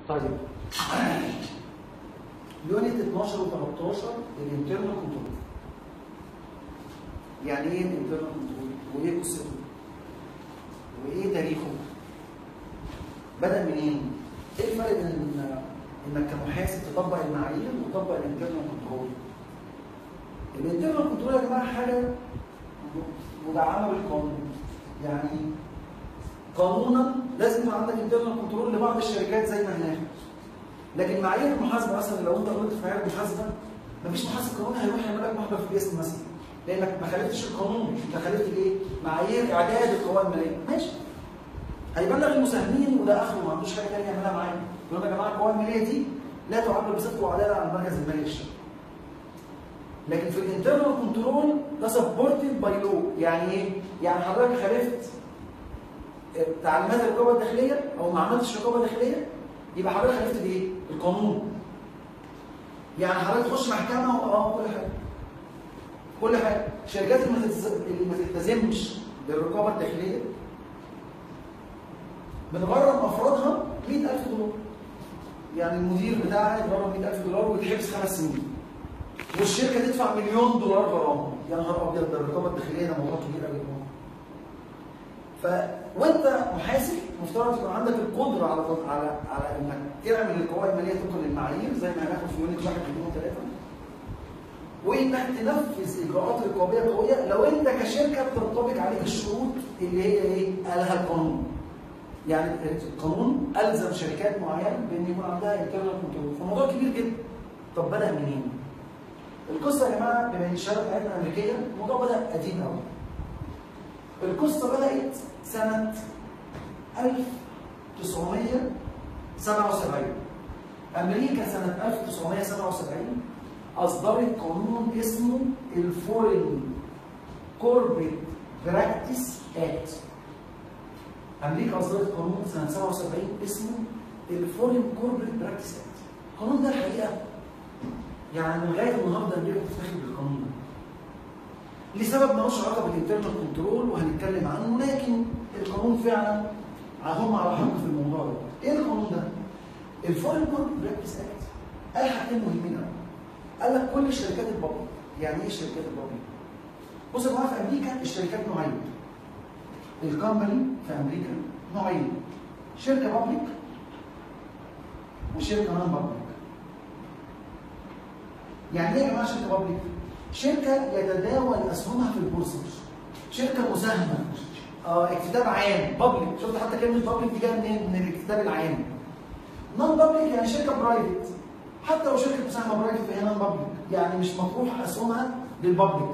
طيب يونت 12 و13 الانترنال كنترول يعني ايه الانترنال كنترول وايه قصته وايه تاريخه بدا منين ايه الفرق بين إن- انك كمحاسب تطبق المعايير وتطبق الانترنال كنترول الانترنال كنترول يا جماعه حاجه مدعمه بالقانون يعني قانونا لازم يكون عندك انترنال كنترول لبعض الشركات زي ما هناك لكن معايير المحاسبه مثلا لو انت غلطت في معايير المحاسبه مفيش محاسب قانوني هيروح يعمل لك محضر في الاسم مثلا لانك ما خالفتش القانون انت خالفت الايه؟ معايير اعداد القوائم الماليه ماشي هيبلغ المساهمين وده اخره ما عندوش حاجه ثانيه يعملها معايا يقول لهم يا جماعه القوائم الماليه دي لا تعبر بصدق وعداله عن المركز المالي للشركه لكن في الانترنال كنترول ده سبورتد باي لو يعني ايه؟ يعني حضرتك خالفت تعليمات الرقابه الداخليه او ما عملتش رقابه داخليه يبقى حضرتك خالفت بايه؟ القانون. يعني حضرتك تخش محكمه اه كل حاجه. كل حاجه، الشركات اللي ما تلتز- اللي ما تلتزمش بالرقابه الداخليه بتغرم افرادها 100000 دولار. يعني المدير بتاعها يتغرم 100000 دولار ويتحبس خمس سنين. والشركه تدفع مليون دولار غرامه. يا نهار ابيض ده الرقابه الداخليه ده موضوع كبير قوي ف وانت محاسب مفترض يكون عندك القدره على على على انك تعمل القوائم الماليه طبقا للمعايير زي ما هناخد في يونت 1 2 3 وانك تنفذ اجراءات رقابيه قويه لو انت كشركه بتنطبق عليك الشروط اللي هي ايه؟ قالها القانون. يعني القانون الزم شركات معينه بان يكون عندها انترنال كنترول، فالموضوع كبير جدا. طب بدا منين؟ القصه يا جماعه بما ان الشهاده بتاعتنا امريكيه الموضوع بدا قديم قوي. القصة بدأت سنة 1977 أمريكا سنة 1977 أصدرت قانون اسمه الفورين كوربريت براكتس اكت أمريكا أصدرت قانون سنة 77 اسمه الفورين كوربريت براكتس اكت القانون ده الحقيقة يعني لغاية النهاردة أمريكا بتفتخر بالقانون ده لسبب ملوش علاقه بالانترنال كنترول وهنتكلم عنه لكن القانون فعلا هم على حق في الموضوع ده. ايه القانون ده؟ الفورين كورب براكتس اكت قال حاجتين مهمين قوي. قال لك كل الشركات البابليك يعني ايه الشركات البابليك؟ بص يا جماعه في امريكا الشركات نوعين. الكومباني في امريكا نوعين. شركه بابليك وشركه نون بابليك. يعني ايه يا جماعه شركه بابليك؟ شركه يتداول اسهمها في البورصه شركه مساهمه اه اكتتاب عام بابليك شفت حتى كلمه بابليك دي جايه منين؟ من الاكتتاب العام نون بابليك يعني شركه برايفت حتى لو شركه مساهمه برايفت فهي نون بابليك يعني مش مطروح اسهمها للبابليك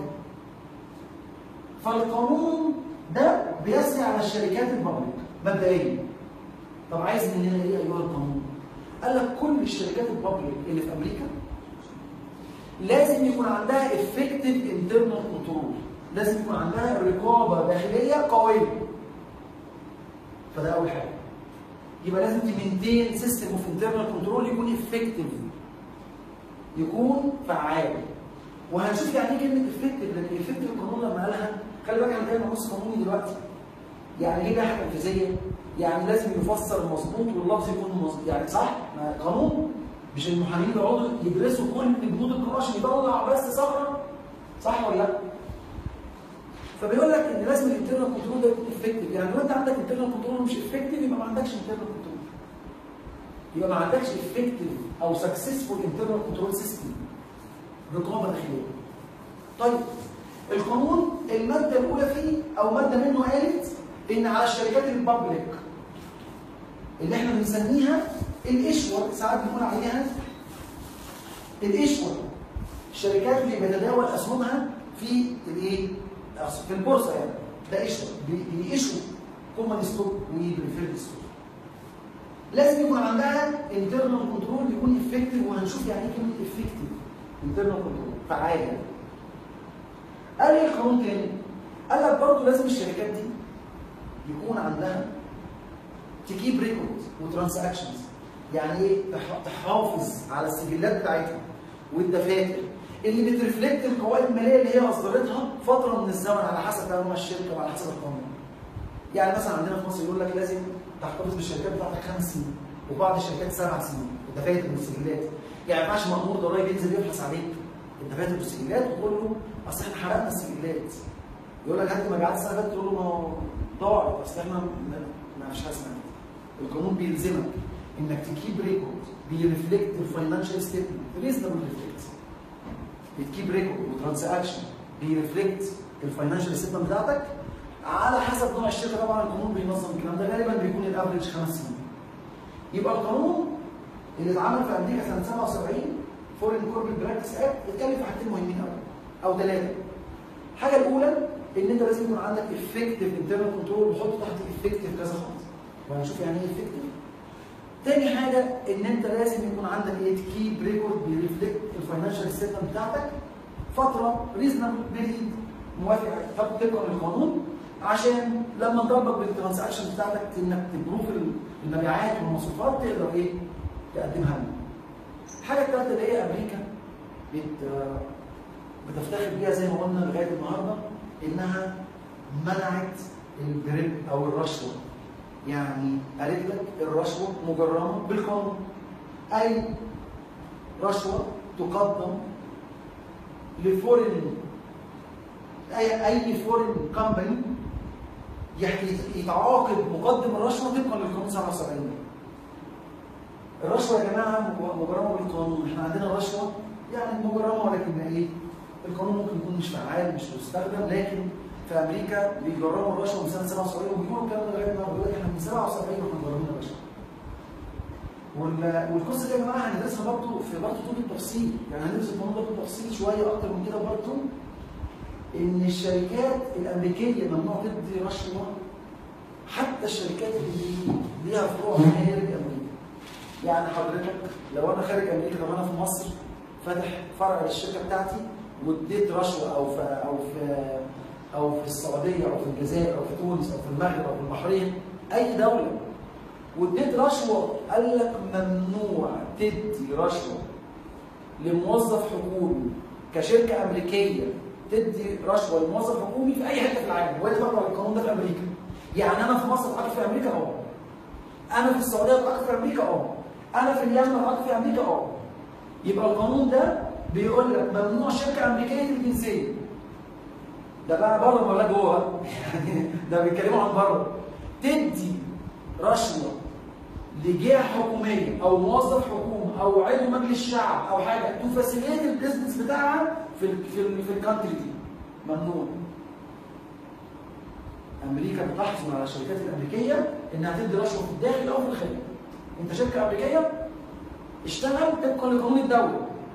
فالقانون ده بيسري على الشركات البابليك مبدئيا طب عايز مننا ايه ايها القانون؟ قال لك كل الشركات البابليك اللي في امريكا لازم يكون عندها effective internal control لازم يكون عندها رقابه داخليه قويه فده اول حاجه يبقى لازم تمنتين سيستم اوف انترنال كنترول يكون effective يكون فعال وهنشوف يعني ايه كلمه effective لان effective القانون لما قالها خلي بالك احنا جايين نبص قانوني دلوقتي يعني ايه لائحه تنفيذيه؟ يعني لازم يفسر مظبوط واللفظ يكون مظبوط يعني صح؟ ما قانون مش المحامين بيقعدوا يدرسوا كل بنود القانون عشان يطلع بس ثغره صح ولا لا؟ فبيقول لك ان لازم الانترنال كنترول ده يكون افكتيف يعني لو انت عندك انترنال كنترول مش افكتيف يبقى ما عندكش انترنال كنترول يبقى ما عندكش افكتيف او سكسسفول انترنال كنترول سيستم رقابه داخليه طيب القانون الماده الاولى فيه او ماده منه قالت ان على الشركات البابليك اللي احنا بنسميها الاشور ساعات بنقول عليها الاشور الشركات اللي بتتداول اسهمها في الايه؟ في البورصه يعني ده اشور بيشوا كومن ستوك وبريفيرد ستوك لازم يكون عندها انترنال كنترول يكون افكتيف وهنشوف يعني ايه كلمه افكتيف انترنال كنترول فعال قال ايه القانون تاني؟ قال لك برضه لازم الشركات دي يكون عندها تكيب ريكورد وترانزاكشنز يعني ايه تحافظ على السجلات بتاعتها والدفاتر اللي بترفلكت القوائم الماليه اللي هي اصدرتها فتره من الزمن على حسب نوع الشركه وعلى حسب القانون. يعني مثلا عندنا في مصر يقول لك لازم تحتفظ بالشركات بتاعتك خمس سنين وبعض الشركات سبع سنين الدفاتر والسجلات يعني ما ينفعش مأمور ضرائب ينزل يبحث عليك الدفاتر والسجلات وتقول له اصل احنا حرقنا السجلات يقول لك هات مبيعات السنه اللي فاتت تقول له ما هو ضاعت اصل احنا ما- ما فيش حاجه اسمها كده. القانون بيلزمك انك تكيب ريكورد بيرفلكت الفاينانشال ستيتمنت ريزنبل ريفلكت بتكيب ريكورد وترانزاكشن بيرفلكت الفاينانشال ستيتمنت بتاعتك على حسب نوع الشركه طبعا القانون بينظم الكلام ده غالبا بيكون الافريج خمس سنين يبقى القانون اللي اتعمل في امريكا سنه 77 فورين كوربريت براكتس اكت اتكلم في حاجتين مهمين قوي او ثلاثه الحاجه الاولى ان انت لازم يكون عندك افكتيف انترنال كنترول وحط تحت افكتيف كذا خط وهنشوف يعني ايه افكتيف تاني حاجه ان انت لازم يكون عندك ايه تكيب ريكورد بيرفلكت الفاينانشال ستيتمنت بتاعتك فتره ريزنبل بيريد موافق طب طبقا للقانون عشان لما نطبق بالترانزاكشن بتاعتك انك تبروف المبيعات والمصروفات تقدر ايه تقدمها لنا. الحاجه الثالثه اللي هي امريكا بت بتفتخر بيها زي ما قلنا لغايه النهارده انها منعت الجريب او الرشوه يعني قالت لك الرشوه مجرمه بالقانون اي رشوه تقدم لفورين اي اي فورين كومباني يتعاقد مقدم الرشوه طبقا للقانون 77 الرشوه يا جماعه مجرمه بالقانون احنا عندنا رشوه يعني مجرمه ولكن ايه القانون ممكن يكون مش فعال مش مستخدم لكن في امريكا بيجرموا الرشوه من سنه 77 وبيقولوا الكلام ده لغايه النهارده بيقول لك احنا من 77 واحنا مجرمين الرشوه وال- والقصه دي يا جماعه هندرسها برضه في برضه طول التفصيل يعني هندرس القانون ده بالتفصيل شويه اكتر من كده برضه ان الشركات الامريكيه ممنوع تدي رشوه حتى الشركات اللي ليها فروع خارج امريكا يعني حضرتك لو انا خارج امريكا طب انا في مصر فاتح فرع للشركه بتاعتي واديت رشوه او في او في او في السعوديه او في الجزائر او في تونس او في المغرب او في البحرين اي دوله واديت رشوه قال لك ممنوع تدي رشوه لموظف حكومي كشركه امريكيه تدي رشوه لموظف حكومي في اي حته في العالم ويطبق على القانون ده في امريكا يعني انا في مصر اتعاقد في امريكا اه انا في السعوديه اتعاقد في امريكا اه انا في اليمن اتعاقد في امريكا اه يبقى القانون ده بيقول لك ممنوع شركه امريكيه الجنسيه ده بقى بره ولا جوه يعني ده بيتكلموا عن بره تدي رشوه لجهه حكوميه او موظف حكومه او عضو مجلس شعب او حاجه تفاسيليت البيزنس بتاعها في ال في ال في الكانتري دي ممنوع امريكا بتحظر على الشركات الامريكيه انها تدي رشوه في الداخل او في الخارج انت شركه امريكيه اشتغل طبقا لقانون الدوله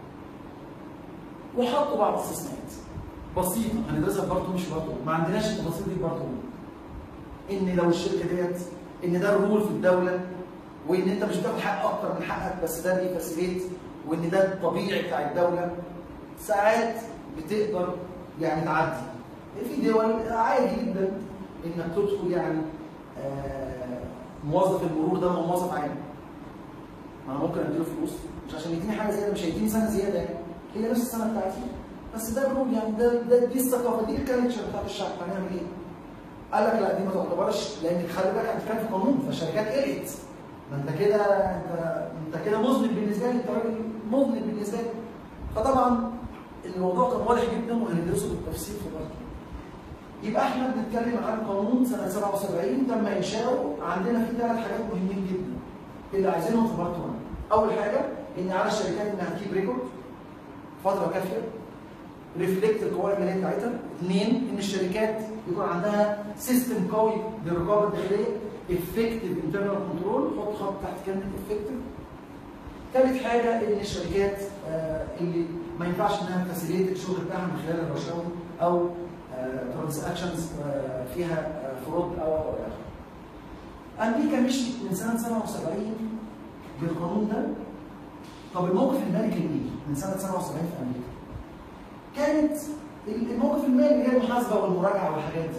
وحطوا بعض الاستثناءات بسيطه هندرسها برضه مش برضه ما عندناش التفاصيل دي برضه ان لو الشركه ديت ان ده الرول في الدوله وان انت مش بتاخد حق اكتر من حقك بس ده ليه فاسيليت وان ده الطبيعي بتاع الدوله ساعات بتقدر يعني تعدي في دول عادي جدا انك تدخل يعني آه، موظف المرور ده موظف عام ما انا ممكن اديله فلوس مش عشان يديني حاجه زياده مش هيديني سنه زياده يعني هي نفس السنه بتاعتي بس ده الرول يعني ده ده دي الثقافه دي الكالتشر بتاعت الشعب هنعمل ايه؟ قال لك لا دي ما تعتبرش لان خلي بالك انت كان في قانون فالشركات قلقت ما انت كده انت انت كده مذنب بالنسبه لي انت راجل مذنب بالنسبه لي فطبعا الموضوع كان واضح جدا وهندرسه بالتفصيل في برضه يبقى احنا بنتكلم عن قانون سنه 77 تم انشاؤه عندنا فيه ثلاث حاجات مهمين جدا اللي عايزينهم في بارت 1 اول حاجه ان على الشركات انها تجيب ريكورد فتره كافيه ريفلكت القوائم الماليه بتاعتها اثنين ان الشركات يكون عندها سيستم قوي للرقابه الداخليه افكتيف انترنال كنترول حط خط تحت كلمه افكتيف ثالث حاجه ان الشركات آه، اللي ما ينفعش انها تفاسيليت الشغل بتاعها من خلال الرشاوي او ترانزاكشنز فيها آه، فرود او او الى اخره. امريكا مشيت من سنه 77 بالقانون ده طب الموقف المالي كان ايه؟ من سنه 77 في امريكا. كانت الموقف المالي اللي هي المحاسبه والمراجعه والحاجات دي.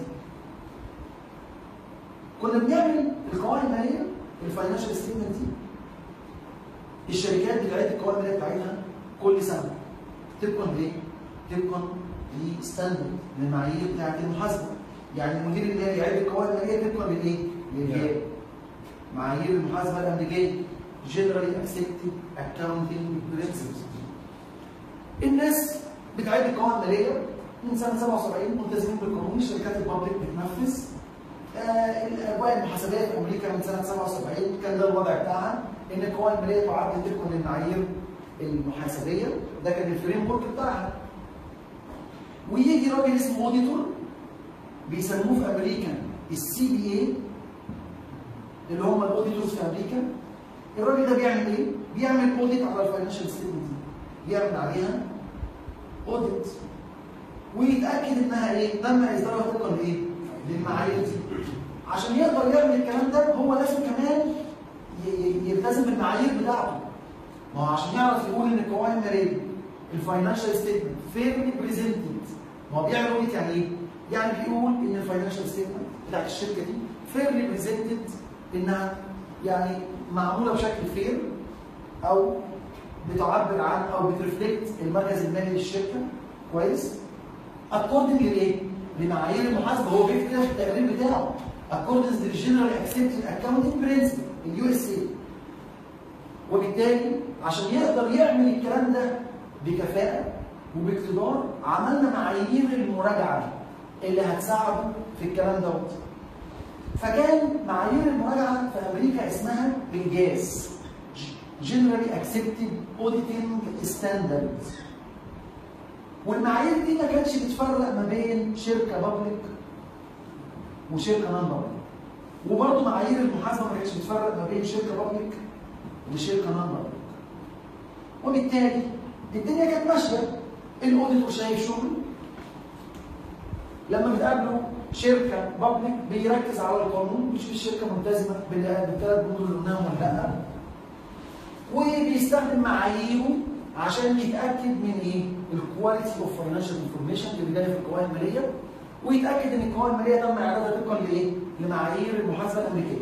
كنا بنعمل القوائم الماليه الفاينانشال ستيتمنت دي الشركات بتعد القوائم الماليه بتاعتها كل سنه طبقا لايه؟ طبقا لستاندرد للمعايير بتاعت المحاسبه يعني المدير المالي يعد القوائم الماليه طبقا للايه؟ للجاب معايير المحاسبه الامريكيه generally accepted accounting principles الناس بتعد القوائم الماليه من سنه 77 ملتزمين بالقانون الشركات البابليك بتنفذ آه، الاوائل المحاسبيه في امريكا من سنه 77 كان ده الوضع بتاعها ان القوائم الماليه تعد طبقا للمعايير المحاسبيه ده كان الفريم ورك بتاعها ويجي راجل اسمه اوديتور بيسموه في امريكا السي بي اي اللي هم الاوديتورز في امريكا الراجل ده بيعمل ايه؟ بيعمل اوديت على الفاينانشال ستيتمنت دي بيعمل عليها اوديت ويتاكد انها ايه؟ تم اصدارها طبقا لايه؟ للمعايير دي عشان يقدر يعمل الكلام ده هو لازم كمان ي- ي- يلتزم بالمعايير بتاعته ما هو عشان يعرف يقول ان القوائم الماليه الفاينانشال ستيتمنت فيرلي بريزنتد ما هو بيعمل اوديت يعني ايه؟ يعني بيقول ان الفاينانشال ستيتمنت بتاعت الشركه دي فيرلي بريزنتد انها يعني معموله بشكل فير او بتعبر عن او بترفلكت المركز المالي للشركه كويس؟ اكوردنج لايه؟ لمعايير المحاسبه هو بيكتب كده في التقرير بتاعه اكوردنج للجنرال اكسبتد اكاونتنج برنسبل اليو اس اي وبالتالي عشان يقدر يعمل الكلام ده بكفاءه وباقتدار عملنا معايير المراجعه اللي هتساعده في الكلام دوت فكان معايير المراجعه في امريكا اسمها الجاز Generally Accepted Auditing Standards والمعايير دي ما كانتش بتفرق ما بين شركه بابليك وشركه نون بابليك وبرضه معايير المحاسبه ما كانتش بتفرق ما بين شركه بابليك وشركه نون بابليك وبالتالي الدنيا كانت ماشيه الاوديتور شايف شغله لما بتقابله شركه بابليك بيركز على القانون مش في شركه ملتزمه بال- بالثلاث بنود اللي قلناهم ولا لا وبيستخدم معاييره عشان يتاكد من ايه؟ الكواليتي اوف فاينانشال انفورميشن اللي جايه في القوائم الماليه ويتاكد ان القوائم الماليه تم اعدادها طبقا لايه؟ لمعايير المحاسبه الامريكيه.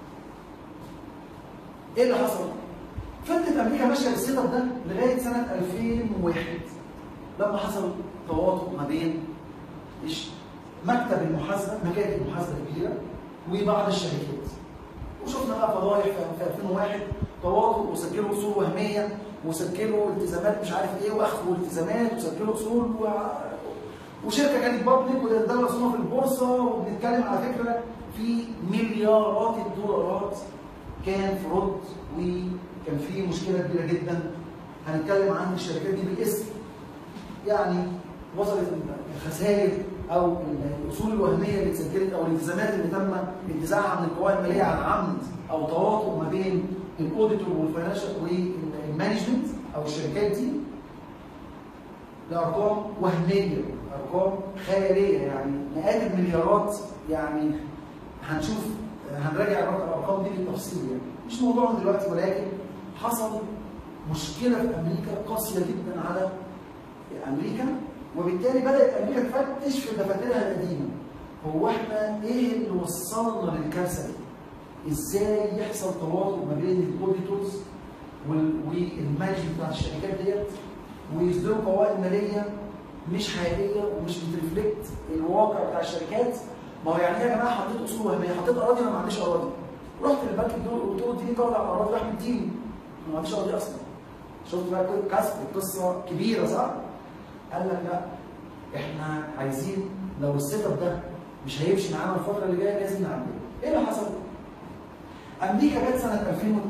ايه اللي حصل؟ فضلت امريكا ماشيه بالسيت اب ده لغايه سنه 2001 لما حصل تواطؤ ما بين إيش؟ مكتب المحاسبه مكاتب محاسبه كبيره وبعض الشركات. وشفنا بقى فضايح في في 2001 تواطؤ وسجلوا اصول وهميه وسجلوا التزامات مش عارف ايه واخفوا التزامات وسجلوا اصول و... وشركه كانت بابليك وده رسمها في البورصه وبنتكلم على فكره في مليارات الدولارات كان فرود وكان في مشكله كبيره جدا هنتكلم عن الشركات دي بالاسم يعني وصلت الخسائر او الاصول الوهميه اللي اتسجلت او الالتزامات اللي تم انتزاعها من القوائم الماليه عن عمد او تواطؤ ما بين الاوديتور والفاينانشال والمانجمنت او الشركات دي لارقام وهميه ارقام خياليه يعني مئات المليارات يعني هنشوف هنراجع الارقام دي بالتفصيل يعني مش موضوعنا دلوقتي ولكن حصل مشكله في امريكا قاسيه جدا على امريكا وبالتالي بدات امريكا تفتش في دفاترها القديمه هو احنا ايه اللي وصلنا للكارثه دي؟ ازاي يحصل تواطؤ ما بين الاوديتورز والمانجمنت بتاع الشركات ديت ويصدروا قوائم ماليه مش حقيقيه ومش بترفلكت الواقع بتاع الشركات ما هو يعني ايه يا جماعه حطيت اصول وهميه حطيت اراضي انا ما عنديش اراضي رحت للبنك دول قلت له اديني قرض على الاراضي راح مديني أنا ما عنديش اراضي اصلا شفت بقى كسب القصه كبيره صح؟ قال لك لا احنا عايزين لو السيت اب ده مش هيمشي معانا الفتره اللي جايه لازم نعمله ايه اللي حصل؟ امريكا جت سنه 2002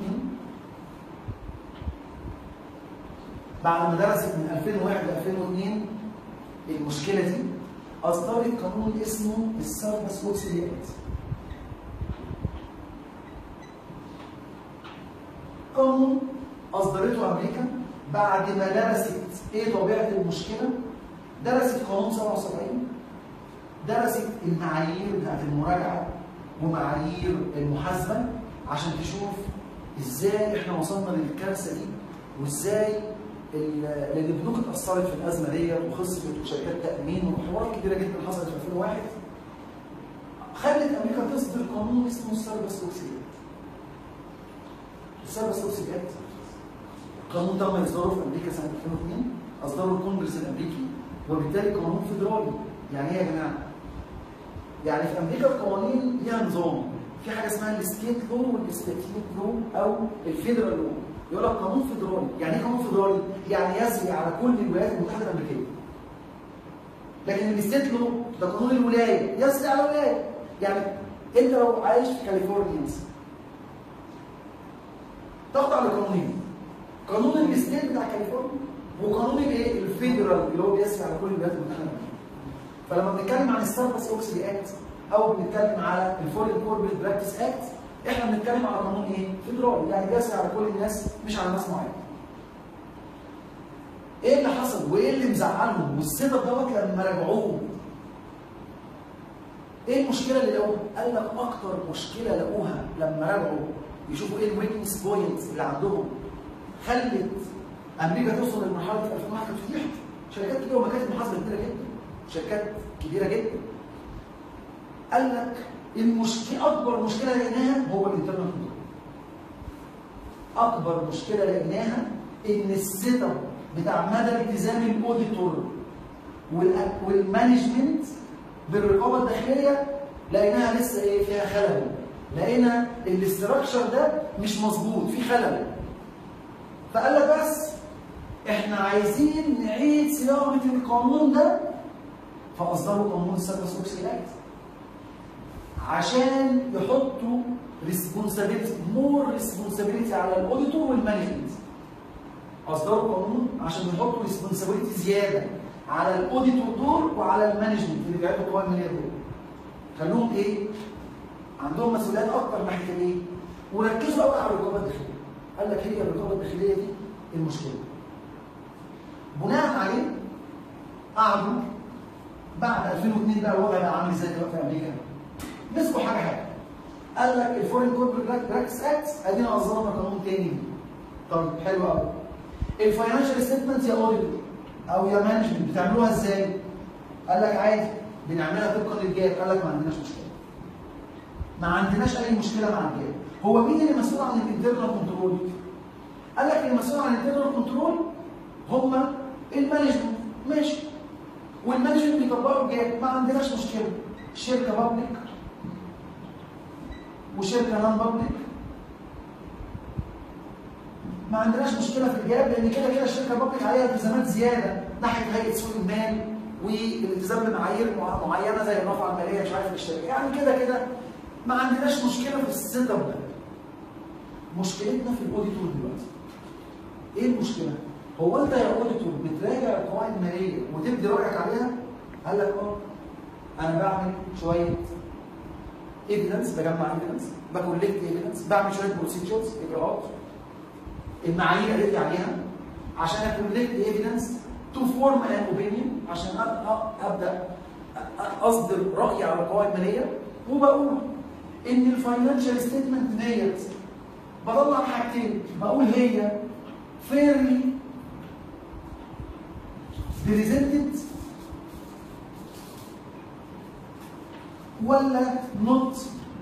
بعد ما درست من 2001 ل 2002 المشكله دي اصدرت قانون اسمه الساربس ووكسلي اكت قانون اصدرته امريكا بعد ما درست ايه طبيعه المشكله درست قانون 77 درست المعايير بتاعت المراجعه ومعايير المحاسبه عشان تشوف ازاي احنا وصلنا للكارثه دي وازاي ال- لان البنوك اتاثرت في الازمه ديت وخسرت وشركات تامين وحوارات كبيره جدا حصلت في 2001 خلت امريكا تصدر قانون اسمه السيرفس اوكسيدات السيرفس اوكسيدات قانون تم اصداره في امريكا سنه 2002 اصدره الكونجرس الامريكي وبالتالي قانون فيدرالي يعني ايه يا جماعه؟ يعني في امريكا القوانين ليها نظام في حاجه اسمها الستيت لو والستيت لو او الفيدرال لو يقول لك قانون فيدرالي يعني ايه قانون فيدرالي؟ يعني يسري على كل الولايات المتحده الامريكيه لكن الستيت لو ده قانون الولايه يسري على الولايه يعني انت لو عايش في كاليفورنيا مثلا تخضع لقانونين قانون الستيت بتاع كاليفورنيا وقانون الايه الفيدرال اللي هو بيسري على كل الولايات المتحده الامريكيه فلما بنتكلم عن السيرفس اوكسلي اكت او بنتكلم على الفورين كوربريت براكتس اكت احنا بنتكلم على قانون ايه؟ فيدرالي يعني بيسري على كل الناس مش على ناس معينه. ايه اللي حصل وايه اللي مزعلهم والسبب دوت لما راجعوه ايه المشكله اللي لقوها؟ قال لك اكتر مشكله لقوها لما راجعوا يشوفوا ايه الويكنس بوينت اللي عندهم خلت امريكا توصل للمرحله دي في 2001 كانت فتحت شركات كبيره ومكاتب محاسبه كبيره جدا شركات كبيره جدا قال لك المشكله اكبر مشكله لقيناها هو الانترنال كنترول اكبر مشكله لقيناها ان السيت اب بتاع مدى التزام الاوديتور والأ- والمانجمنت بالرقابه الداخليه لقيناها لسه ايه فيها خلل لقينا الاستراكشر ده مش مظبوط في خلل فقال لك بس احنا عايزين نعيد صياغه القانون ده فاصدروا قانون السيرفس اوكسي اكت عشان يحطوا ريسبونسابيلتي مور ريسبونسابيلتي على الاوديتور والمانجمنت اصدروا قانون عشان يحطوا ريسبونسابيلتي زياده على الاوديتور دول وعلى المانجمنت اللي بيعملوا القوائم الماليه دول خلوهم ايه؟ عندهم مسؤوليات اكتر ناحيه الايه؟ وركزوا قوي على الرقابه الداخليه قال لك هي الرقابه الداخليه دي المشكله بناء عليه قعدوا بعد 2002 بقى الوضع بقى عامل ازاي دلوقتي في امريكا مسكوا حاجه حاجه قال لك الفورين كوربريت براكتس اكت ادينا اصدرنا قانون تاني طب حلو قوي الفاينانشال ستيتمنت يا اوديتور او يا مانجمنت بتعملوها ازاي؟ قال لك عادي بنعملها طبقا للجاب قال لك ما عندناش مشكله ما عندناش اي مشكله مع الجاب هو مين اللي مسؤول عن الانترنال كنترول؟ قال لك اللي مسؤول عن الانترنال كنترول هم المانجمنت ماشي والمانجمنت بيطبقوا الجاب ما عندناش مشكله شركه بابليك وشركه نون بابليك ما عندناش مشكله في الجاب لان كده كده الشركه البابليك عليها التزامات زياده ناحيه هيئه سوق المال والالتزام بمعايير مع- معينه زي الرفعه الماليه مش عارف للشركه يعني كده كده ما عندناش مشكله في السيت اب ده مشكلتنا في الاوديتور دلوقتي ايه المشكله؟ هو انت يا اوديتور بتراجع القواعد الماليه وتبدي رايك عليها؟ قال لك اه انا بعمل شويه ايفيدنس بجمع ايفيدنس بكولكت ايفيدنس بعمل شويه بروسيجرز اجراءات المعايير اللي عليها عشان اكولكت ايفيدنس تو فورم ان اوبينيون عشان أب- أ- ابدا أ- اصدر رايي على القواعد الماليه وبقول ان الفاينانشال ستيتمنت ديت بطلع حاجتين بقول هي فيرلي بريزنتد ولا نوت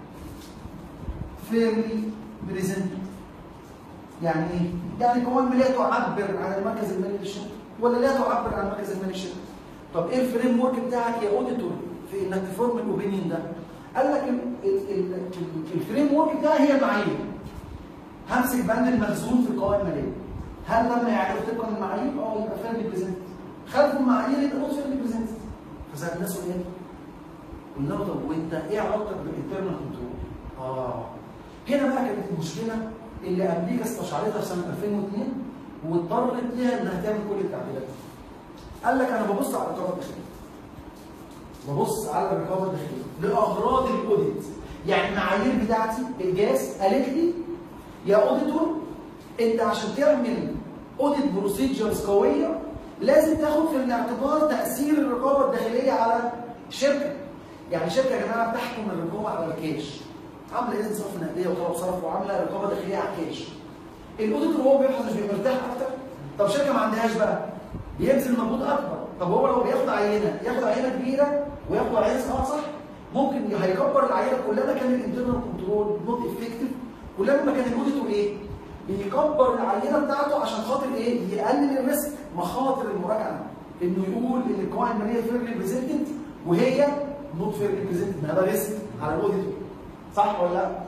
فيرلي بريزنتد يعني ايه؟ يعني القوائم الماليه تعبر عن المركز المالي للشركه ولا لا تعبر عن المركز المالي للشركه؟ طب ايه الفريم ورك بتاعك يا اوديتور في انك تفورم الاوبينيون ده؟ قال لك ال- ال- ال- ال- الفريم ورك بتاعي هي المعايير. همسك بند المخزون في القوائم الماليه. هل لما يعرف طبقا المعايير؟ اه يبقى فيرلي بريزنت. خلف المعايير يبقى نوت فيرلي بريزنت. فسالنا سؤال قلنا له طب وانت ايه علاقتك بالانترنال كنترول؟ اه هنا بقى كانت المشكله اللي امريكا استشعرتها في سنه 2002 واضطرت ليها انها تعمل كل التعديلات. قال لك انا ببص على الرقابه الداخليه. ببص على الرقابه الداخليه لاغراض الاوديت. يعني المعايير بتاعتي الجاس قالت لي يا اوديتور انت عشان تعمل اوديت بروسيجرز قويه لازم تاخد في الاعتبار تاثير الرقابه الداخليه على الشركه. يعني شركه يا جماعه بتحكم الرقابه على الكاش. عامله اذن صرف نقديه وطلب صرف وعامله رقابه داخليه على الكاش. الاوديتور وهو بيبحث مش بيبقى مرتاح اكتر؟ طب شركه ما عندهاش بقى بيبذل مجهود اكبر، طب هو لو بياخد عينه ياخد عينه كبيره وياخد عينه اه صح ممكن هيكبر العينه كلما كان الانترنال كنترول نوت افكتيف كلما كان الاوديتور ايه؟ بيكبر العينه بتاعته عشان خاطر ايه؟ يقلل الريسك مخاطر المراجعه انه يقول ان القوائم الماليه فير ريبريزنتد وهي نوت فير ريبريزنتد ما ده ريسك على الاوديتور صح ولا لا؟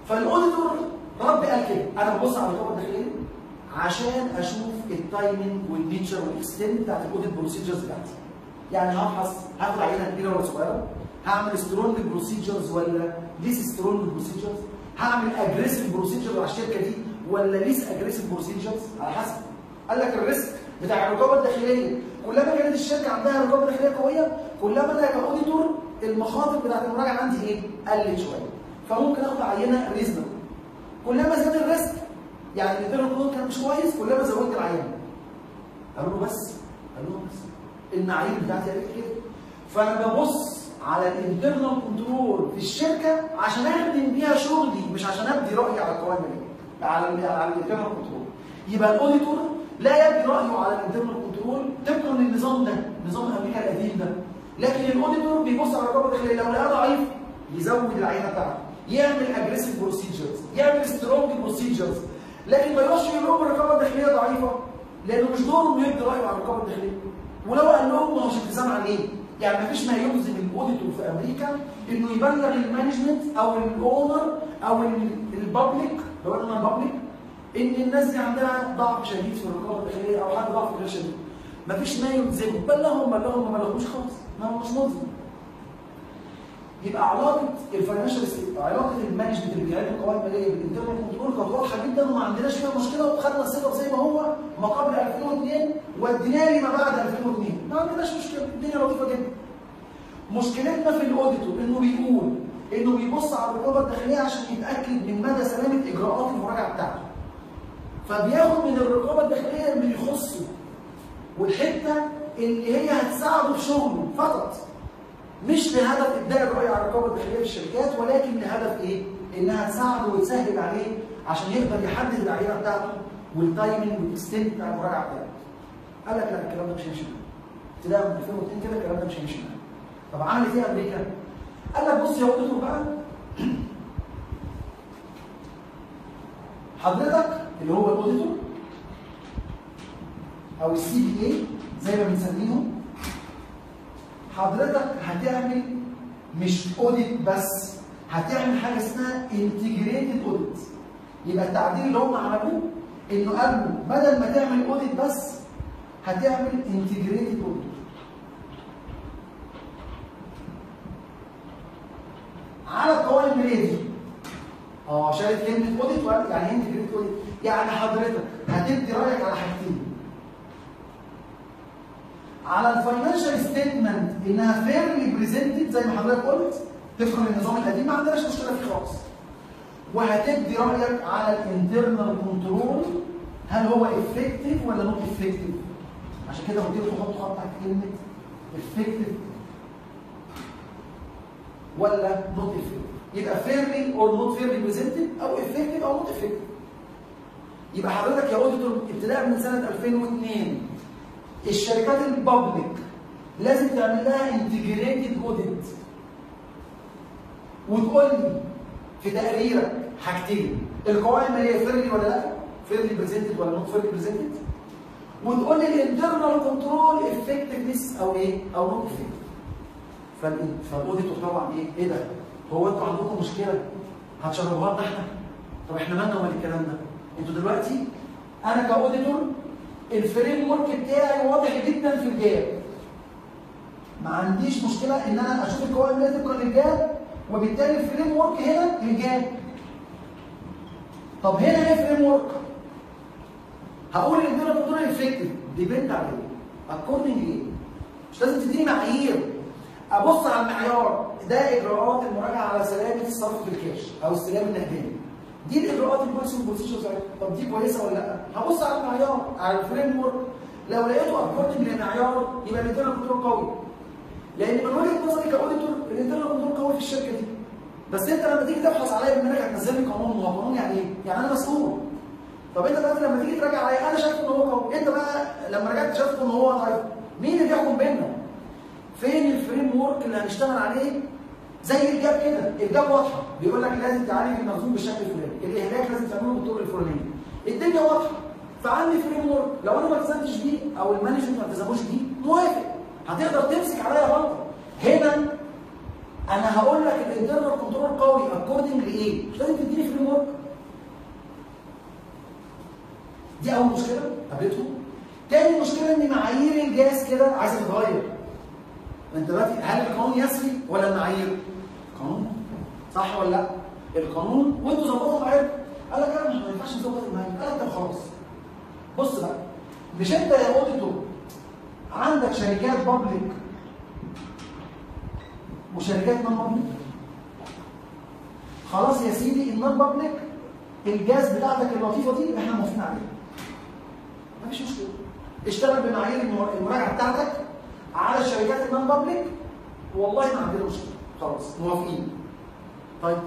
فالاوديتور رد قال كده انا ببص على الرقابه الداخليه عشان اشوف التايمنج والنيتشر والاكستنت بتاعت الاوديت بروسيجرز بتاعتي يعني هبحث هاخد عينه كبيره ولا صغيره هعمل سترونج بروسيجرز ولا ليس سترونج بروسيجرز هعمل اجريسيف بروسيجر على الشركه دي ولا ليس اجريسيف بروسيجرز على حسب قال لك الريسك بتاع الرقابه الداخليه كلما كانت الشركه عندها رقابه داخليه قويه كلما انا كاوديتور المخاطر بتاعت المراجعه عندي ايه؟ قلت شويه فممكن اخد عينه ريزنبل كلما زاد الريسك يعني الانترنال كنترول كان مش كويس كلما زودت العينه قالوا له بس قالوا له بس المعايير بتاعتي قالت كده فانا ببص على الانترنال كنترول في الشركه عشان اخدم بيها شغلي مش عشان ابدي رايي على القوائم الماليه على ال على الانترنال كنترول يبقى الاوديتور لا يبدي رايه على الانترنال كنترول طبقا للنظام ده نظام امريكا القديم ده لكن الاوديتور بيبص على الرقابه الداخليه لو لقاه ضعيف يزود العينه بتاعته يعمل اجريسيف بروسيجرز يعمل سترونج بروسيجرز لكن ما يروحش يقول لهم الرقابه الداخليه ضعيفه لانه مش دوره انه يبدي رايه على الرقابه الداخليه ولو قال لهم ما هوش التزام عليه يعني ما فيش ما يلزم الاوديتور في امريكا انه يبلغ المانجمنت او الاونر او البابليك لو قلنا البابليك ان الناس دي عندها ضعف شديد في الرقابه الداخليه او حد ضعف غير شديد ما فيش ما يلزمه بلغهم بلغهم ما بلغوش خالص ما هو مش ملزم يبقى علاقه الفاينانشال علاقه المانجمنت اللي بيعمل القوائم الماليه بالانترنال كنترول كانت واضحه جدا وما عندناش فيها مشكله وخدنا السيت زي ما هو ما قبل 2002 وديناه لما بعد 2002 ما عندناش مشكله الدنيا لطيفه جدا مشكلتنا في الاوديتور انه بيقول انه بيبص على الرقابه الداخليه عشان يتاكد من مدى سلامه اجراءات المراجعه بتاعته فبياخد من الرقابه الداخليه اللي يخصه والحته اللي هي هتساعده في شغله فقط مش لهدف ابداء الرؤيه على الرقابه الداخليه في الشركات ولكن لهدف ايه؟ انها تساعده وتسهل عليه عشان يقدر يحدد العينه بتاعته والتايمنج والاكستنت بتاع المراجعه بتاعته. قال لك لا الكلام ده مش هيمشي معانا. ابتداء من 2002 كده الكلام ده مش هيمشي معانا. طب عملت ايه امريكا؟ قال لك بص يا اوديتور بقى حضرتك اللي هو الاوديتور او السي بي اي زي ما بنسميهم حضرتك هتعمل مش اوديت بس هتعمل حاجه اسمها انتجريتد اوديت يبقى التعديل اللي هم عملوه انه قالوا بدل ما تعمل اوديت بس هتعمل انتجريتد اوديت على القوائم الماليه دي اه شالت كلمه اوديت يعني ايه انتجريتد اوديت يعني حضرتك هتدي رايك على حاجتين على الفاينانشال ستيتمنت انها فيرلي بريزنتد زي ما حضرتك قلت تفهم النظام القديم ما عندناش مشكله فيه خالص وهتدي رايك على الانترنال كنترول هل هو افكتيف ولا نوت افكتيف عشان كده قلت لكم حطوا خط تحت كلمه افكتيف ولا نوت افكتيف يبقى فيرلي اور نوت فيرلي بريزنتد او افكتيف او نوت افكتيف يبقى حضرتك يا اوديتور ابتداء من سنه 2002 الشركات البابليك لازم تعمل لها انتجريتد اوديت وتقول لي في تقريرك حاجتين القوائم الماليه فيرلي ولا لا؟ فيرلي بريزنتد ولا نوت فيرلي بريزنتد؟ وتقول لي الانترنال كنترول افكتفنس او ايه؟ او نوت افكتيف. فالاوديتور طبعا ايه؟ ايه ده؟ هو انتوا عندكم مشكله هتشربوها لنا احنا؟ طب احنا مالنا ومال الكلام ده؟ انتوا دلوقتي انا كاوديتور الفريم ورك بتاعي واضح جدا في الجاب ما عنديش مشكله ان انا اشوف القوائم اللي تبقى للجاب وبالتالي الفريم ورك هنا للجاب طب هنا ايه فريم ورك هقول الانترنال كنترول افكتيف ديبند على ايه اكوردنج ايه مش لازم تديني معايير ابص على المعيار ده اجراءات المراجعه على سلامه الصرف في الكاش او السلام النقديه دي الاجراءات البوليسي والبوزيشن طب دي كويسه ولا لا؟ هبص على المعيار على الفريم ورك لو لقيته اكوردنج للمعيار يبقى الانترنال كنترول قوي لان من وجهه نظري كاوديتور الانترنال كنترول قوي في الشركه دي بس انت لما تيجي تبحث عليا بما انك هتنزل لي قانون هو قانون يعني ايه؟ يعني انا مسؤول طب انت دلوقتي لما تيجي تراجع عليا انا شايف ان هو قوي انت بقى لما رجعت شفت ان هو ضعيف مين اللي بيحكم بيننا؟ فين الفريم ورك اللي هنشتغل عليه زي الجاب كده الجاب واضحه بيقول لك لازم تعالج المخزون بالشكل الفلاني الاهلاك لازم تعمله بالطرق الفلانيه الدنيا واضحه فعندي فريم ورك لو انا ما التزمتش بيه او المانجمنت ما التزموش بيه موافق هتقدر تمسك عليا غلطه هنا انا هقول لك الانترنال كنترول قوي اكوردنج لايه؟ مش لازم تديني فريم ورك دي اول مشكله قابلتهم تاني مشكله ان معايير الجاز كده عايزه تتغير انت دلوقتي هل القانون يسري ولا المعايير؟ القانون صح ولا لا؟ القانون وانتوا ظبطوا معايير قال لك انا ما ينفعش نظبط المعايير قال لك طب خلاص بص بقى مش انت يا اوديتور عندك شركات بابليك وشركات نون بابليك خلاص يا سيدي النون بابليك الجاز بتاعتك اللطيفه دي احنا موافقين عليها مفيش مشكله اشتغل بمعايير المر- المراجعه بتاعتك على الشركات النون بابليك والله ما عندنا مشكله خلاص موافقين طيب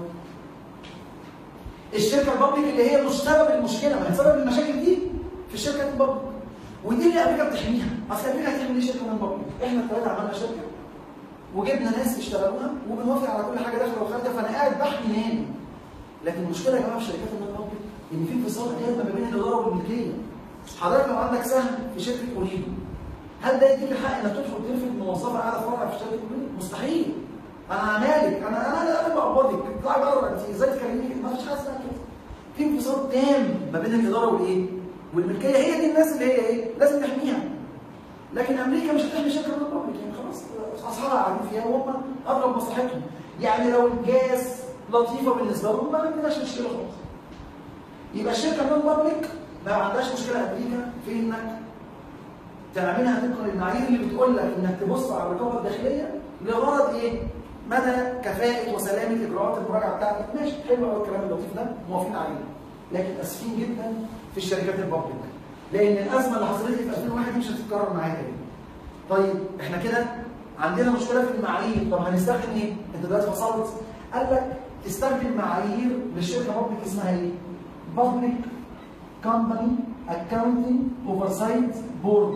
الشركه البابليك اللي هي مش سبب المشكله ما هي سبب المشاكل دي في الشركات البابليك ودي اللي امريكا بتحميها اصل امريكا هتعمل ايه شركه نون بابليك احنا الثلاثه عملنا شركه وجبنا ناس يشتغلوها وبنوافق على كل حاجه داخله وخارجه فانا قاعد بحمي نامي لكن المشكله يا جماعه في الشركات النون بابليك ان في انفصال تام ما بين الاداره والملكيه حضرتك لو عندك سهم في شركه اوريدو هل ده يديك الحق انك تدخل ترفض موظفه قاعده فرع في شركه اوريدو؟ مستحيل انا مالك انا انا انا بقبضك اطلعي بره انت ازاي تكلميني ما فيش حاجه اسمها كده في انفصال تام ما بين الاداره والايه؟ والملكيه هي دي الناس اللي هي ايه؟ لازم نحميها لكن امريكا مش هتحمي شركه نون بابليك يعني خلاص اصحابها قاعدين فيها وهم اضرب مصلحتهم يعني لو الجاز لطيفه بالنسبه لهم ما عندناش مشكله خالص يبقى الشركه النون بابليك ما عندهاش مشكله امريكا في انك تعملها طبقا للمعايير اللي بتقول لك انك تبص على الرقابه الداخليه لغرض ايه؟ مدى كفاءه وسلامه اجراءات المراجعه بتاعتك ماشي حلو قوي الكلام اللطيف ده موافقين عليه لكن اسفين جدا في الشركات البابليك لان الازمه اللي حصلت لي في 2001 دي مش هتتكرر معايا تاني طيب احنا كده عندنا مشكله في المعايير طب هنستخدم ايه؟ انت دلوقتي فصلت قال لك تستخدم معايير للشركه بابليك اسمها ايه؟ بابليك كومباني اكاونتنج اوفرسايت بورد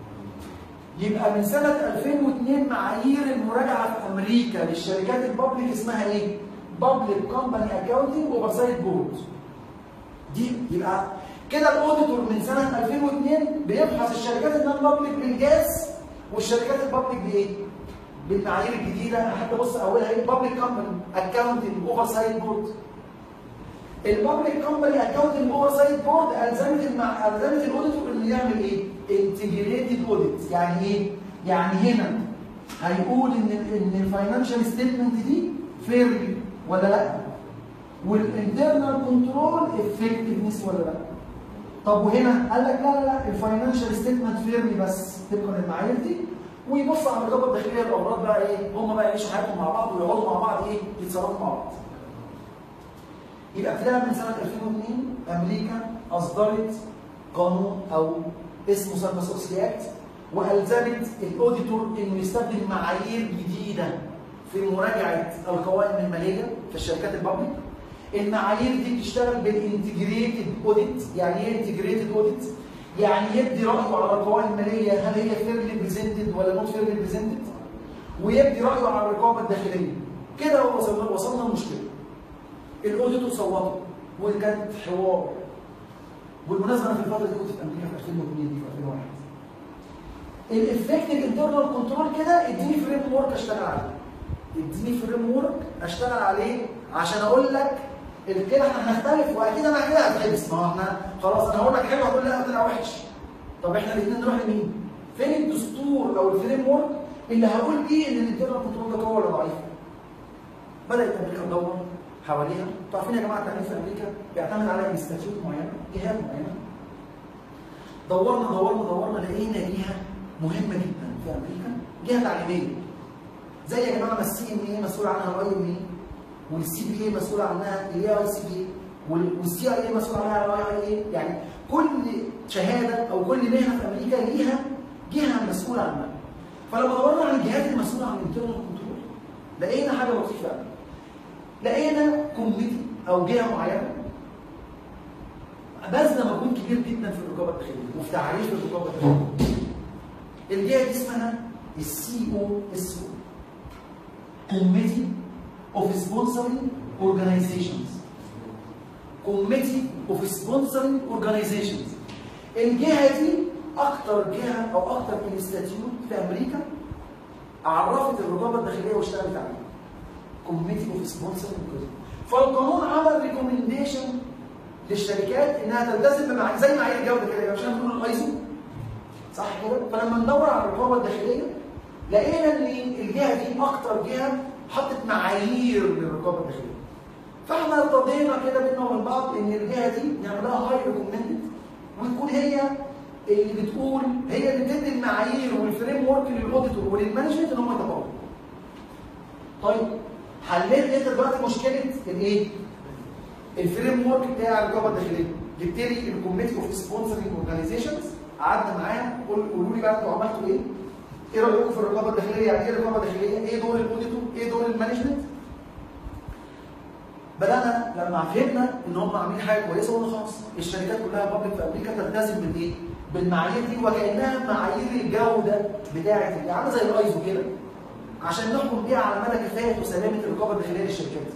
يبقى من سنه 2002 معايير المراجعه في امريكا للشركات البابليك اسمها ايه؟ بابليك كومباني اكاونتنج اوفرسايت بورد دي يبقى كده الاوديتور من سنه 2002 بيبحث الشركات النون بابليك بالجاز والشركات البابليك بايه؟ بالمعايير الجديده حتى بص اولها ايه؟ بابليك كومباني اكاونتنج اوفرسايت بورد البابليك كومباني اكاونتنج اوفرسايت بورد الزمت المع... الزمت الاوديتور انه يعمل ايه؟ انتجريتد اوديت يعني ايه؟ يعني هنا هيقول ان ان الفاينانشال ستيتمنت دي فير ولا لا؟ والانترنال كنترول افكتفنس ولا لا؟ طب وهنا قال لك لا لا لا الفاينانشال ستيتمنت فيرلي بس طبقا للمعايير دي ويبص على الرقابه الداخليه الافراد بقى ايه؟ هم بقى يعيشوا حياتهم مع بعض ويقعدوا مع بعض ايه؟ يتصرفوا مع بعض. يبقى ابتداء من سنه 2002 امريكا اصدرت قانون او اسمه سيرفس اوكسي اكت والزمت الاوديتور انه يستخدم معايير جديده في مراجعه القوائم الماليه في الشركات البابليك المعايير دي بتشتغل بالانتجريتد اوديت يعني ايه انتجريتد اوديت يعني يدي رايه على القوائم الماليه هل هي فيرلي بريزنتد ولا نوت فيرلي بريزنتد ويدي رايه على الرقابه الداخليه كده وصلنا وصلنا لمشكله الاوديتور صوتوا وكانت حوار بالمناسبه انا في الفتره دي كنت في امريكا في 2002 دي في 2001 الافكتيف انترنال كنترول كده اديني فريم ورك اشتغل عليه اديني فريم ورك اشتغل عليه عشان اقول لك كده احنا هنختلف واكيد انا كده هتحبس ما هو احنا خلاص انا هقول لك حلو هتقول لا طلع وحش طب احنا الاثنين نروح لمين؟ فين الدستور او الفريم ورك اللي هقول بيه ان الانترنال كنترول ده قوي ولا ضعيف؟ بدات امريكا تدور حواليها انتوا عارفين يا جماعه التعليم في امريكا بيعتمد على انستitute معينه جهات معينه دورنا دورنا دورنا لقينا جهه مهمه جدا في امريكا جهه تعليميه زي يا جماعه ما السي ام اي مسؤول عنها الاي ام اي والسي بي اي مسؤول عنها الاي اي سي بي والسي اي اي مسؤول عنها الاي اي اي يعني كل شهاده او كل مهنه في امريكا ليها جهه مسؤوله عنها فلما دورنا على الجهات المسؤوله عن الانترنال كنترول لقينا حاجه لطيفه قوي لقينا كوميتي او جهه معينه بذل مجهود كبير جدا في الرقابه الداخليه وفي تعريف الرقابه الداخليه. الجهه دي اسمها السي او اس او كوميتي اوف سبونسرنج اورجانيزيشنز كوميتي اوف سبونسرنج اورجانيزيشنز الجهه دي اكتر جهه او اكتر انستitute في امريكا عرفت الرقابه الداخليه واشتغلت عليها كوميتي اوف سبونسر فالقانون عمل ريكومنديشن للشركات انها تلتزم بمع... زي معايير الجوده كده عشان بنقول الايزو صح كده؟ فلما ندور على الرقابه الداخليه لقينا ان الجهه دي اكتر جهه حطت معايير للرقابه الداخليه. فاحنا ارتضينا كده بينا وبين بعض ان الجهه دي نعملها هاي ريكومندد وتكون هي اللي بتقول هي اللي بتدي المعايير والفريم ورك للاوديتور وللمانجمنت ان هم يطبقوا. طيب حليت انت دلوقتي مشكله الايه؟ الفريم ورك بتاع الرقابه الداخليه جبت لي الكوميتي اوف سبونسرنج اورجانيزيشنز قعدنا معاهم قولوا لي بقى انتوا عملتوا ايه؟ ايه رايكم في الرقابه الداخليه؟ يعني ايه الرقابه الداخليه؟ ايه دور الاوديتور؟ ايه دور المانجمنت؟ بدانا لما فهمنا ان هم عاملين حاجه كويسه قلنا خلاص الشركات كلها بابليك في امريكا تلتزم بالايه؟ بالمعايير دي وكانها معايير الجوده بتاعه اللي عامله زي الايزو كده عشان نحكم بيها على مدى كفايه وسلامه الرقابه الداخليه للشركات دي.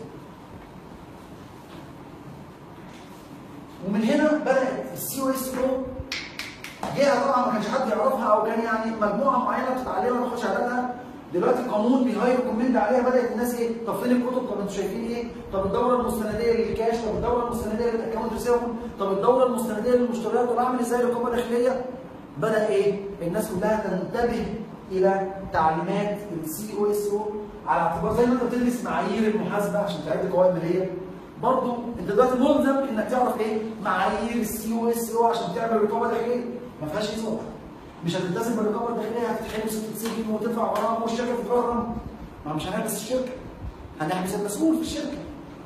ومن هنا بدات السي او اس او جهه طبعا ما كانش حد يعرفها او كان يعني مجموعه معينه بتتعلمها وتخش عليها دلوقتي قانون بيهاير كومنت عليها بدات الناس ايه طب فين الكتب طب انتوا شايفين ايه طب الدوره المستنديه للكاش طب الدوره المستنديه للاكونت ريسيفبل طب الدوره المستنديه للمشتريات طب اعمل ازاي الرقابه الداخليه بدا ايه الناس كلها تنتبه الى تعليمات السي او اس او على اعتبار زي ما انت بتدرس معايير المحاسبه عشان تعد قوائم ماليه برضه انت دلوقتي ملزم انك تعرف ايه معايير السي او اس او عشان تعمل رقابه داخليه ما فيهاش هزار مش هتلتزم بالرقابه الداخليه هتتحبس وتتسجن وتدفع غرامه والشركه تتغرم ما مش هنحبس الشركه هنحبس المسؤول في الشركه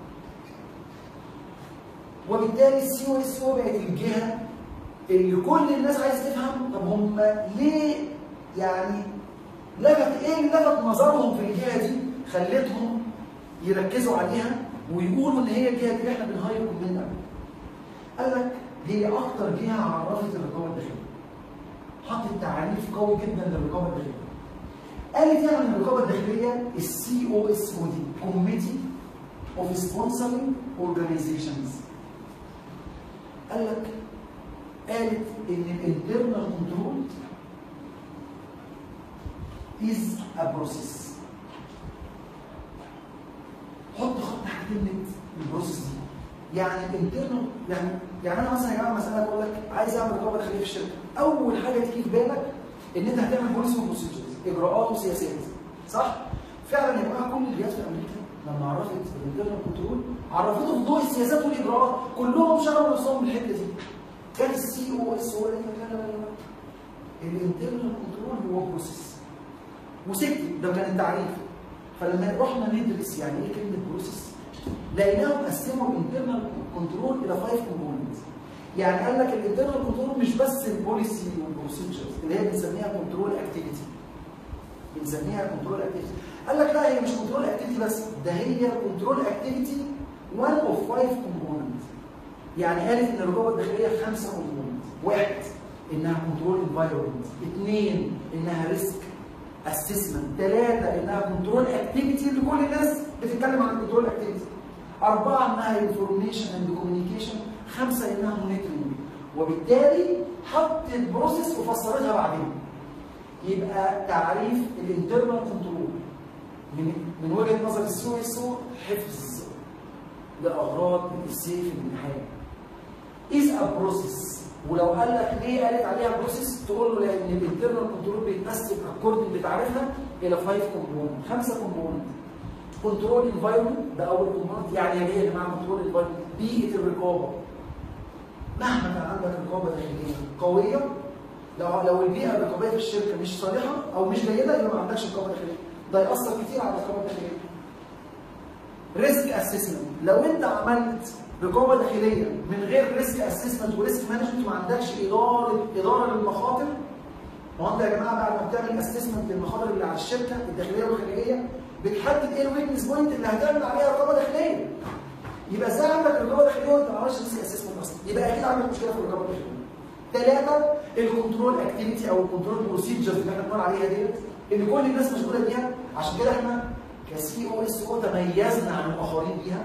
وبالتالي السي او اس او بقت الجهه اللي كل الناس عايز تفهم طب هم ليه يعني لفت ايه اللي لفت نظرهم في الجهه دي خلتهم يركزوا عليها ويقولوا ان هي الجهه دي اللي احنا بنهاير كلنا قال لك هي اكتر جهه عرفت الرقابه الداخليه حطت تعريف قوي جدا للرقابه الداخليه قالت يعني الرقابه الداخليه السي او اس او دي كوميتي اوف سبونسرنج اورجانيزيشنز قال لك قالت ان الانترنال كنترول is a process حط خط تحت كلمه البروسيس دي يعني الانترنال يعني يعني انا مثلا يا جماعه مساله بقول لك عايز اعمل رقابه داخليه في الشركه اول حاجه تيجي في بالك ان انت هتعمل بوليسي وبروسيجرز اجراءات وسياسات صح؟ فعلا يا جماعه كل الجهات في امريكا لما عرفت الانترنال كنترول عرفته في ضوء السياسات والاجراءات كلهم شغلوا نفسهم بالحته دي كان السي او اس هو اللي بيتكلم الانترنال كنترول هو بروسيس وسكت ده كان التعريف فلما رحنا ندرس يعني ايه كلمه بروسيس لقيناهم قسموا الانترنال كنترول الى فايف كومبوننتس يعني قال لك الانترنال كنترول مش بس البوليسي والبروسيجرز اللي هي بنسميها كنترول اكتيفيتي بنسميها كنترول اكتيفيتي قال لك لا هي مش كنترول اكتيفيتي بس ده هي كنترول اكتيفيتي 1 اوف 5 كومبوننت يعني قالت ان الرقابه الداخليه خمسه كومبوننت واحد انها كنترول انفايرمنت اثنين انها ريسك اسسمنت ثلاثه انها كنترول اكتيفيتي اللي كل الناس بتتكلم عن الكنترول اكتيفيتي اربعه انها انفورميشن اند كوميونيكيشن خمسه انها مونيتورنج وبالتالي حطت بروسيس وفسرتها بعدين يبقى تعريف الانترنال كنترول من من وجهه نظر السو اس او حفظ لاغراض السيف في النهايه از ا بروسيس ولو قال لك ليه قالت عليها بروسيس تقول له لان الانترنال كنترول بيتقسم اكوردنج بتعريفها الى 5 كومبوننت خمسه كومبوننت كنترول انفايرمنت ده اول كومبوننت يعني ايه يا جماعه كنترول انفايرمنت بيئه الرقابه مهما كان عندك رقابه داخليه قويه لو لو البيئه الرقابيه في الشركه مش صالحه او مش جيده يبقى ما عندكش رقابه داخليه ده ياثر كتير على الرقابه الداخليه ريسك اسسمنت لو انت عملت رقابه داخليه من غير ريسك اسسمنت وريسك مانجمنت ما عندكش اداره اداره للمخاطر ما هو انت يا جماعه بعد ما بتعمل اسسمنت للمخاطر اللي على الشركه الداخليه والخارجيه بتحدد ايه الويكنس بوينت اللي هتعمل عليها رقابه داخليه يبقى ازاي عندك رقابه داخليه وانت ما عملتش ريسك اسسمنت اصلا يبقى اكيد عندك مشكله في الرقابه الداخليه ثلاثه الكنترول اكتيفيتي او الكنترول بروسيجرز اللي احنا بنقول عليها ديت اللي كل الناس مشغوله بيها عشان كده احنا كسي او اس او تميزنا عن الاخرين بيها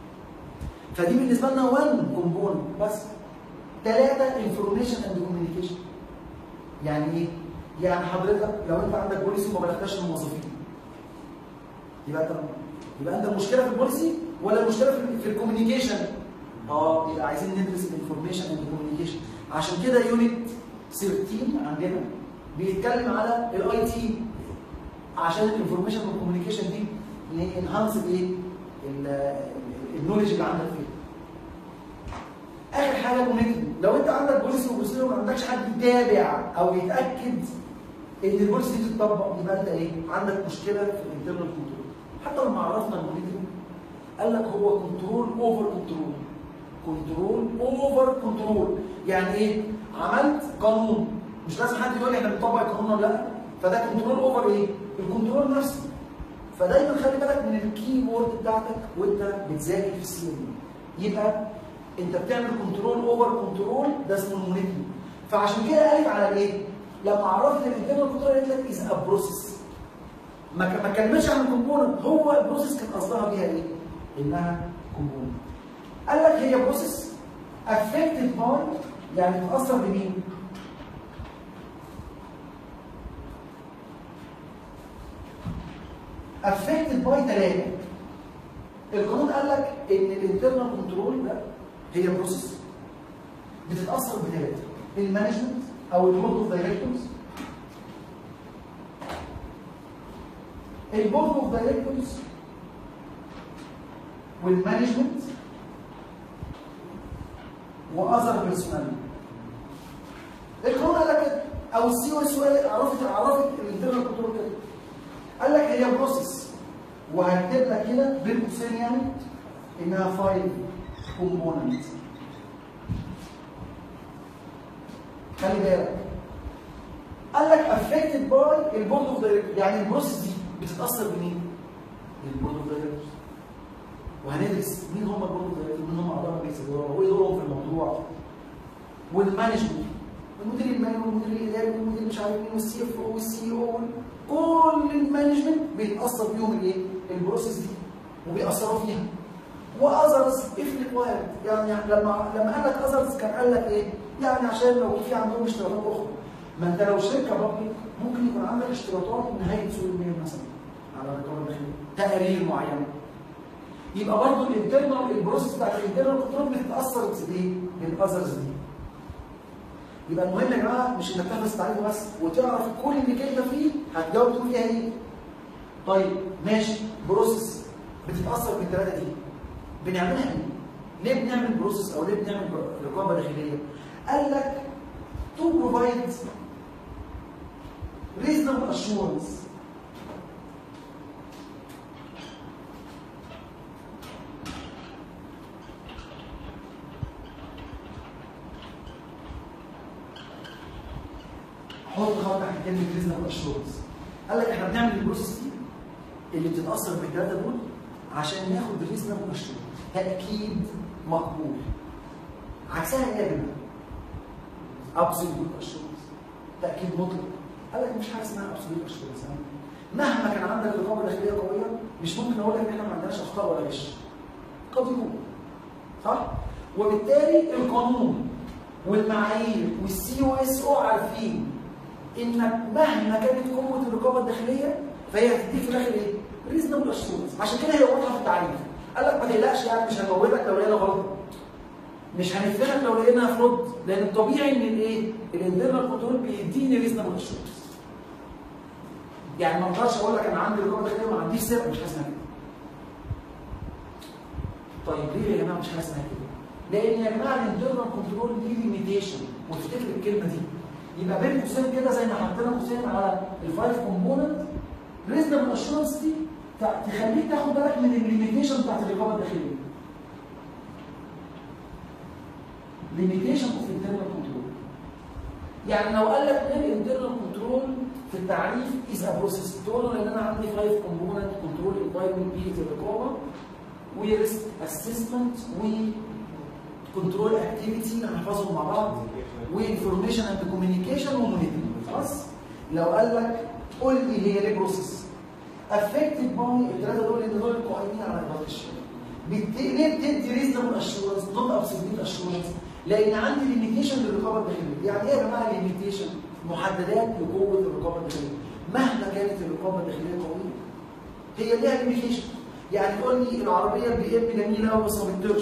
فدي بالنسبه لنا 1 كومبوننت بس ثلاثه انفورميشن اند كوميونيكيشن يعني ايه؟ يعني حضرتك لو انت عندك بوليسي وما بلغتش الموظفين يبقى انت يبقى انت المشكله في البوليسي ولا المشكله في, في الكوميونيكيشن اه يبقى عايزين ندرس الانفورميشن اند كوميونيكيشن عشان كده يونت 13 عندنا بيتكلم على الاي تي عشان الانفورميشن والكوميونيكيشن دي انهانس الايه النولج اللي عندك فيه اخر حاجه المونيتور لو انت عندك بوليسي وبروسيجر وما عندكش حد يتابع او يتاكد ان البوليسي دي تتطبق يبقى انت ايه عندك مشكله في الانترنال كنترول حتى لما عرفنا المونيتور قال لك هو كنترول اوفر كنترول كنترول اوفر كنترول يعني ايه عملت قانون مش لازم حد يقول لي احنا بنطبق القانون ولا لا فده كنترول اوفر ايه الكنترول نفسه فدايما خلي بالك من الكي وورد بتاعتك وانت بتذاكر في السي يبقى انت بتعمل كنترول اوفر كنترول ده اسمه المونيتور فعشان كده قالت على ايه لما عرفت الانترنال كنترول قالت لك از ا بروسيس ما ما كلمتش عن الكومبوننت هو البروسيس كان قصدها بيها ايه انها كومبوننت قال لك هي بروسيس افكتد باي يعني تتاثر بمين افكتد باي ثلاثه القانون قال لك ان الانترنال كنترول ده هي بروسيس بتتاثر بثلاثه المانجمنت او البورد اوف دايركتورز البورد اوف دايركتورز والمانجمنت واذر بيرسونال القانون قال لك او السي او اس عرفت عرفت الانترنال كنترول كده قال لك هي بروسيس وهكتب لك هنا بين قوسين يعني انها فايل كومبوننت خلي بالك قال لك افكتد باي البورد اوف دايركتور يعني البروسيس دي بتتاثر بمين؟ بالبورد اوف دايركتور وهندرس مين هم البورد اوف دايركتور مين هم اعضاء مجلس الاداره وايه دورهم في الموضوع والمانجمنت المدير المالي والمدير الاداري والمدير مش عارف مين والسي اف او والسي او كل المانجمنت بيتاثر بيهم الايه؟ البروسيس دي وبيأثروا فيها واذرز اف ريكوايرد يعني لما لما قال لك اذرز كان قال لك ايه؟ يعني عشان لو في عندهم اشتراطات اخرى ما انت لو شركه بابليك ممكن يكون عندك اشتراطات نهايه سوق المال مثلا على الرقابه الداخليه تقارير معينه يبقى برضه الانترنال البروسيس بتاعت الانترنال كنترول بتتاثر بايه؟ بالاذرز دي يبقى المهم يا جماعه مش انك تحفظ التعريف بس وتعرف كل اللي كلمه فيه هتجاوب تقول فيها ايه؟ طيب ماشي بروسيس بتتاثر بالثلاثه دي بنعملها ايه؟ ليه بنعمل بروسيس او ليه بنعمل رقابه داخليه؟ قال لك to provide reasonable assurance حط خط تحت كلمه ريزنبل اشورنس قال لك احنا بنعمل البروسيس دي اللي بتتاثر بالثلاثه دول عشان ناخد ريزنبل اشورنس تاكيد مقبول عكسها ايه يا جماعه؟ ابسولوت اشورنس تاكيد مطلق قال لك مش حاجه اسمها ابسولوت اشورنس مهما كان عندك رقابه داخليه قويه مش ممكن اقول لك ان احنا ما عندناش اخطاء ولا غش قد يكون صح؟ وبالتالي القانون والمعايير والسي او اس او عارفين انك مهما كانت قوه الرقابه الداخليه فهي هتديك في الاخر ايه؟ ريزنبل اشورنس عشان كده هي واضحه في التعريف قال لك ما تقلقش يعني مش هنموتك لو لقينا غلط مش هنفرقك لو لقينا فرود لان الطبيعي ان الايه؟ الانترنال كنترول بيديني ريزنبل اشورنس يعني ما اقدرش اقول لك انا عندي رقابه داخليه وما عنديش سر مش حاسس كده طيب ليه يا جماعه مش حاسس كده؟ لان يا جماعه الانترنال كنترول دي ليميتيشن وافتكر الكلمه دي يبقى بين قوسين كده زي ما حطينا قوسين على الفايف كومبوننت ريزنبل اشورنس دي تخليك تاخد بالك من الليميتيشن بتاعت الرقابه الداخليه. ليميتيشن اوف انترنال كنترول. يعني لو قال لك ايه الانترنال كنترول في التعريف از ا بروسيس تقول له ان انا عندي فايف كومبوننت كنترول انفايرمنت بيئه الرقابه وريسك اسسمنت و كنترول اكتيفيتي هنحفظهم مع بعض وانفورميشن اند كوميونيكيشن ومونيتورنج خلاص لو قال لك قول لي هي ليه بروسيس افكتد باي الثلاثه دول ان دول القائمين على اداره الشركه بت... ليه بتدي ريزنبل اشورنس نوت ابسوليوت اشورنس لان عندي ليميتيشن للرقابه الداخليه يعني ايه يا جماعه ليميتيشن محددات لقوه الرقابه الداخليه مهما كانت الرقابه الداخليه قويه هي ليها ليميتيشن يعني تقول لي العربيه بي ام جميله بس ما بتطيرش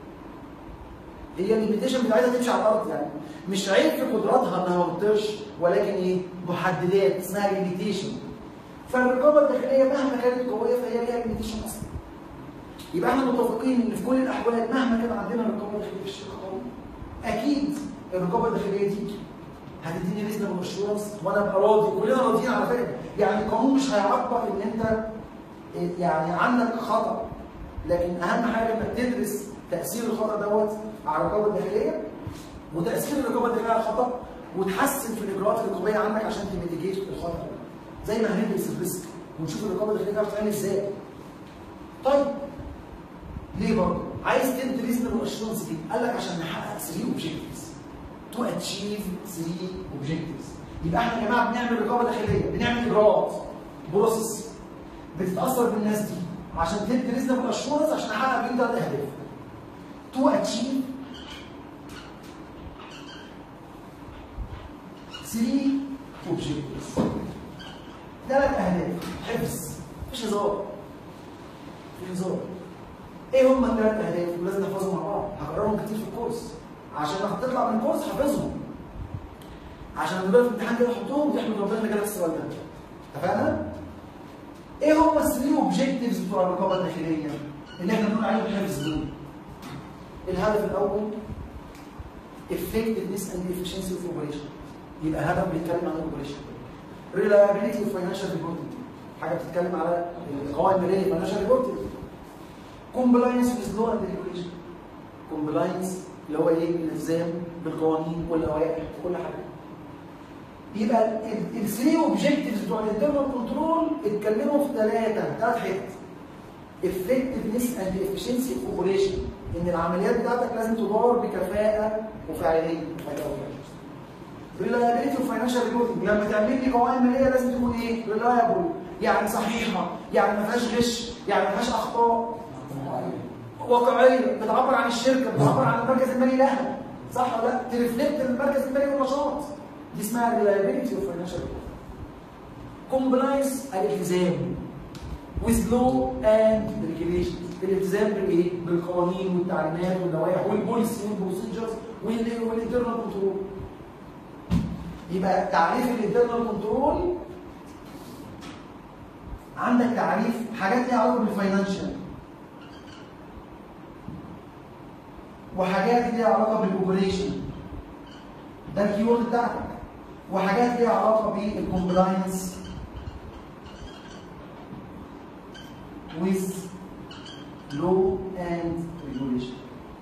هي الليميتيشن بتاعتها تمشي على الارض يعني مش عيب في قدراتها انها ما بتطيرش ولكن ايه محددات اسمها ليميتيشن فالرقابه الداخليه مهما كانت قويه فهي ليها ليميتيشن اصلا يبقى احنا متفقين ان في كل الاحوال مهما كان عندنا رقابه داخليه في الشركه قويه اكيد الرقابه الداخليه دي هتديني ريزنبل اشورنس وانا ابقى راضي كلنا راضيين على فكره يعني القانون مش هيعبر ان انت يعني عندك خطا لكن اهم حاجه انك تدرس تاثير الخطا دوت على الرقابه الداخليه وتاثير الرقابه الداخليه على الخطا وتحسن في الاجراءات الرقابيه عندك عشان تميتيجيت الخطا زي ما هندرس الريسك ونشوف الرقابه الداخليه بتعمل ازاي طيب ليه برضه؟ عايز تدي ريزنبل اشورنس دي قال لك عشان نحقق 3 اوبجيكتيفز تو اتشيف 3 اوبجيكتيفز يبقى احنا يا جماعه بنعمل رقابه داخليه بنعمل اجراءات بروسس بتتاثر بالناس دي عشان تدي ريزنبل اشورنس عشان احقق بيهم ثلاث اهداف تو اتشيف 3 اوبجيكتيفز ثلاث اهداف حفظ مفيش هزار في هزار ايه هم الثلاث اهداف ولازم نحفظهم مع بعض هكررهم كتير في الكورس عشان لما تطلع من الكورس حافظهم عشان لما تبقى في الامتحان كده حطهم وتحمد ربنا انك جالك السؤال ده اتفقنا؟ ايه هم الثري اوبجيكتيفز بتوع الرقابه الداخليه اللي احنا بنقول عليهم الحفظ دول؟ الهدف الاول effectiveness and efficiency of operation يبقى هدف بيتكلم عن الاوبريشن reliability of financial reporting حاجه بتتكلم على القوائم الماليه financial reporting compliance with law and regulation compliance اللي هو ايه الالتزام بالقوانين واللوائح وكل حاجه يبقى الثري اوبجيكتيفز بتوع الانترنال كنترول اتكلموا في ثلاثه ثلاث حتت effectiveness and efficiency of operation ان العمليات بتاعتك لازم تدار بكفاءه وفاعليه reliability of financial reporting لما تعمل لي قوائم ماليه لازم تكون ايه reliable يعني صحيحه يعني ما فيهاش غش يعني ما فيهاش اخطاء واقعيه بتعبر عن الشركه بتعبر عن المركز المالي لها صح ولا لا ترفلكت المركز المالي والنشاط دي اسمها reliability of financial reporting compliance الالتزام with law and regulations الالتزام بالايه؟ بالقوانين والتعليمات واللوائح والبوليسي والبروسيجرز والانترنال كنترول يبقى تعريف الانترنال كنترول عندك تعريف حاجات ليها علاقه بالفاينانشال وحاجات ليها علاقه بالاوبريشن ده الكيورد بتاعتك وحاجات ليها علاقه بالكومبلاينس with law and regulation.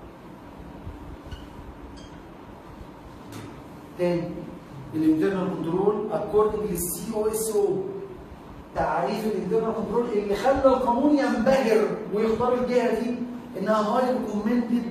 تاني الانترنال كنترول according للسي او اس او تعريف الانترنال كنترول اللي خلى القانون ينبهر ويختار الجهه دي انها هاي ريكومندد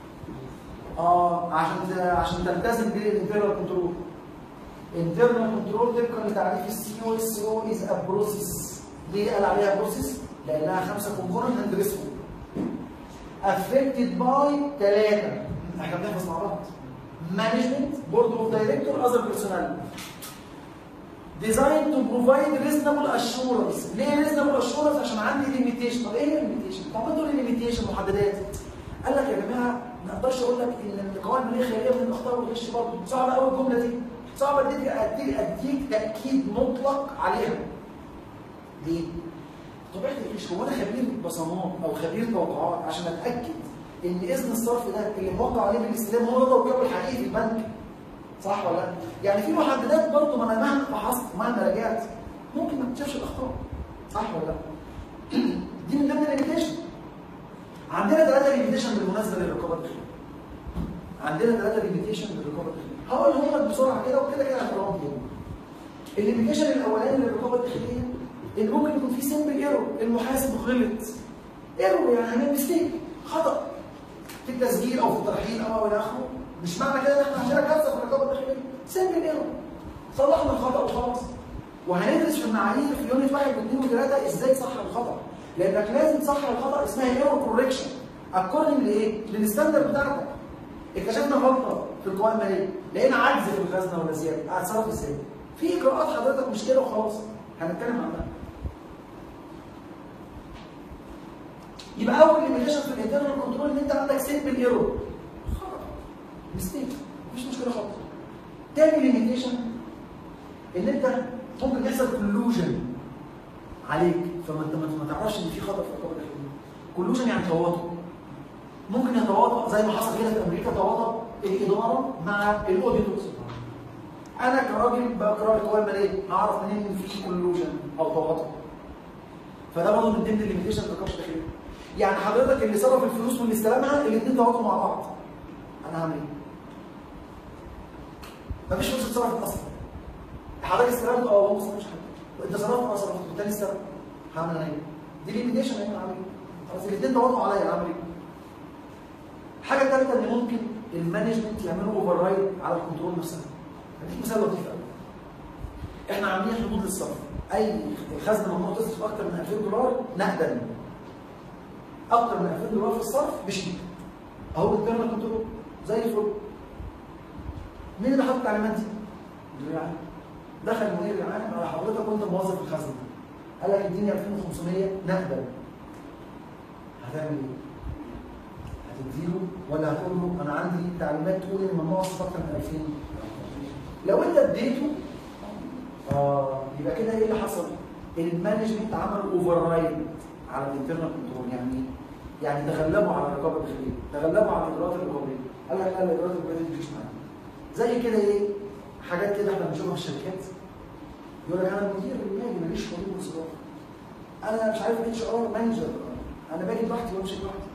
اه عشان عشان تلتزم بالانترنال كنترول internal كنترول طبقا لتعريف السي او اس او از ا بروسيس ليه قال عليها بروسيس؟ لانها خمسه كومبوننت هندرسهم affected by ثلاثه احنا بنحفظ مع بعض مانجمنت بورد اوف دايركتور اذر بيرسونال designed to provide reasonable assurance ليه reasonable assurance عشان عندي limitation طب ايه الليميتيشن؟ طب دول الليميتيشن محددات قال لك يا جماعه ما اقدرش اقول لك ان القوائم الماليه خيريه من الاخطاء والغش برضه صعبه قوي الجمله دي صعب اديك اديك اديك تاكيد مطلق عليها ليه؟ طبيعه الغش هو انا خبير بصمات او خبير توقعات عشان اتاكد ان اذن الصرف ده اللي موقع عليه بالاستلام هو ده توقيعه الحقيقي في البنك صح ولا لا؟ يعني في محددات برضه ما انا مهما فحصت مهما رجعت ممكن ما تكتشفش الاخطاء صح ولا لا؟ دي من ضمن الليميتيشن عندنا ثلاثه ليميتيشن بالمناسبه للرقابه الداخليه عندنا ثلاثه ليميتيشن للرقابه الداخليه هقولهم لك بسرعه كده وكده كده هتقراهم تاني الليميتيشن الاولاني للرقابه الداخليه ان ممكن يكون في سمبل ايرور المحاسب غلط ايرور يعني هنعمل ميستيك خطا في التسجيل او في الترحيل او الى اخره مش معنى كده ان احنا عندنا كارثه في الرقابه الداخليه سمبل ايرور صلحنا الخطا وخلاص وهندرس في المعايير في يونت واحد واثنين وثلاثه ازاي تصحح الخطا لانك لازم تصحح الخطا اسمها ايرور كوركشن اكوردنج لايه؟ للستاندرد بتاعتك اكتشفنا غلطه في القوائم الماليه لقينا عجز في الخزنه ولا زياده هتصرف ازاي؟ في اجراءات حضرتك مش كده وخلاص هنتكلم عنها يبقى اول ليميتيشن في الانترنال كنترول ان انت عندك سيمبل ايرور خطا ميستيك مفيش مشكله خالص تاني ليميتيشن ان انت ممكن يحصل كولوجن عليك فما انت ما تعرفش ان في خطا في الرقابه الداخليه كولوجن يعني تواطؤ ممكن يتواطأ زي ما حصل كده في امريكا تواطأ الاداره مع الاوديتورز انا كراجل بقرا القوائم الماليه اعرف منين ان في كولوجن او تواطؤ فده برضه من ضمن الليميتيشن في الرقابه الداخليه يعني حضرتك اللي صرف الفلوس واللي استلمها الاثنين تواطؤوا مع بعض انا هعمل ايه؟ مفيش فلوس اتصرفت اصلا حضرتك استلمت اه هو ما صرفش حاجه انت صرفت اه صرفت والتاني استلم هعمل انا ايه؟ دي ليميتيشن هعمل ايه؟ خلاص الاثنين تواطؤوا عليا هعمل ايه؟ الحاجه الثالثه ان ممكن المانجمنت يعملوا اوفر رايد على الكنترول نفسها هديك مثال لطيف قوي احنا عاملين حدود للصرف اي الخزنه ممنوع تصرف اكتر من 2000 دولار نقدا اكتر من 2000 دولار في الصرف بشيك اهو الترمينال كنترول زي الفل مين اللي حط التعليمات دي؟ المدير العام دخل المدير العام على حضرتك وانت موظف الخزنه قال لك اديني 2500 نقدا هتعمل ايه؟ هتديله ولا هتقول له انا عندي تعليمات تقول ان ممنوع اصرف اكتر من 2000 لو انت اديته اه يبقى كده ايه اللي حصل؟ المانجمنت عمل اوفر رايد على الانترنال كنترول يعني ايه؟ يعني تغلبوا على الرقابه الداخليه، تغلبوا على الاجراءات الرقابيه، قال لك لا الاجراءات الرقابيه دي مش معانا. زي كده ايه؟ حاجات كده احنا بنشوفها في الشركات يقول لك انا المدير المالي ماليش حضور وصدار. انا مش عارف اتش ار مانجر انا باجي براحتي وامشي براحتي.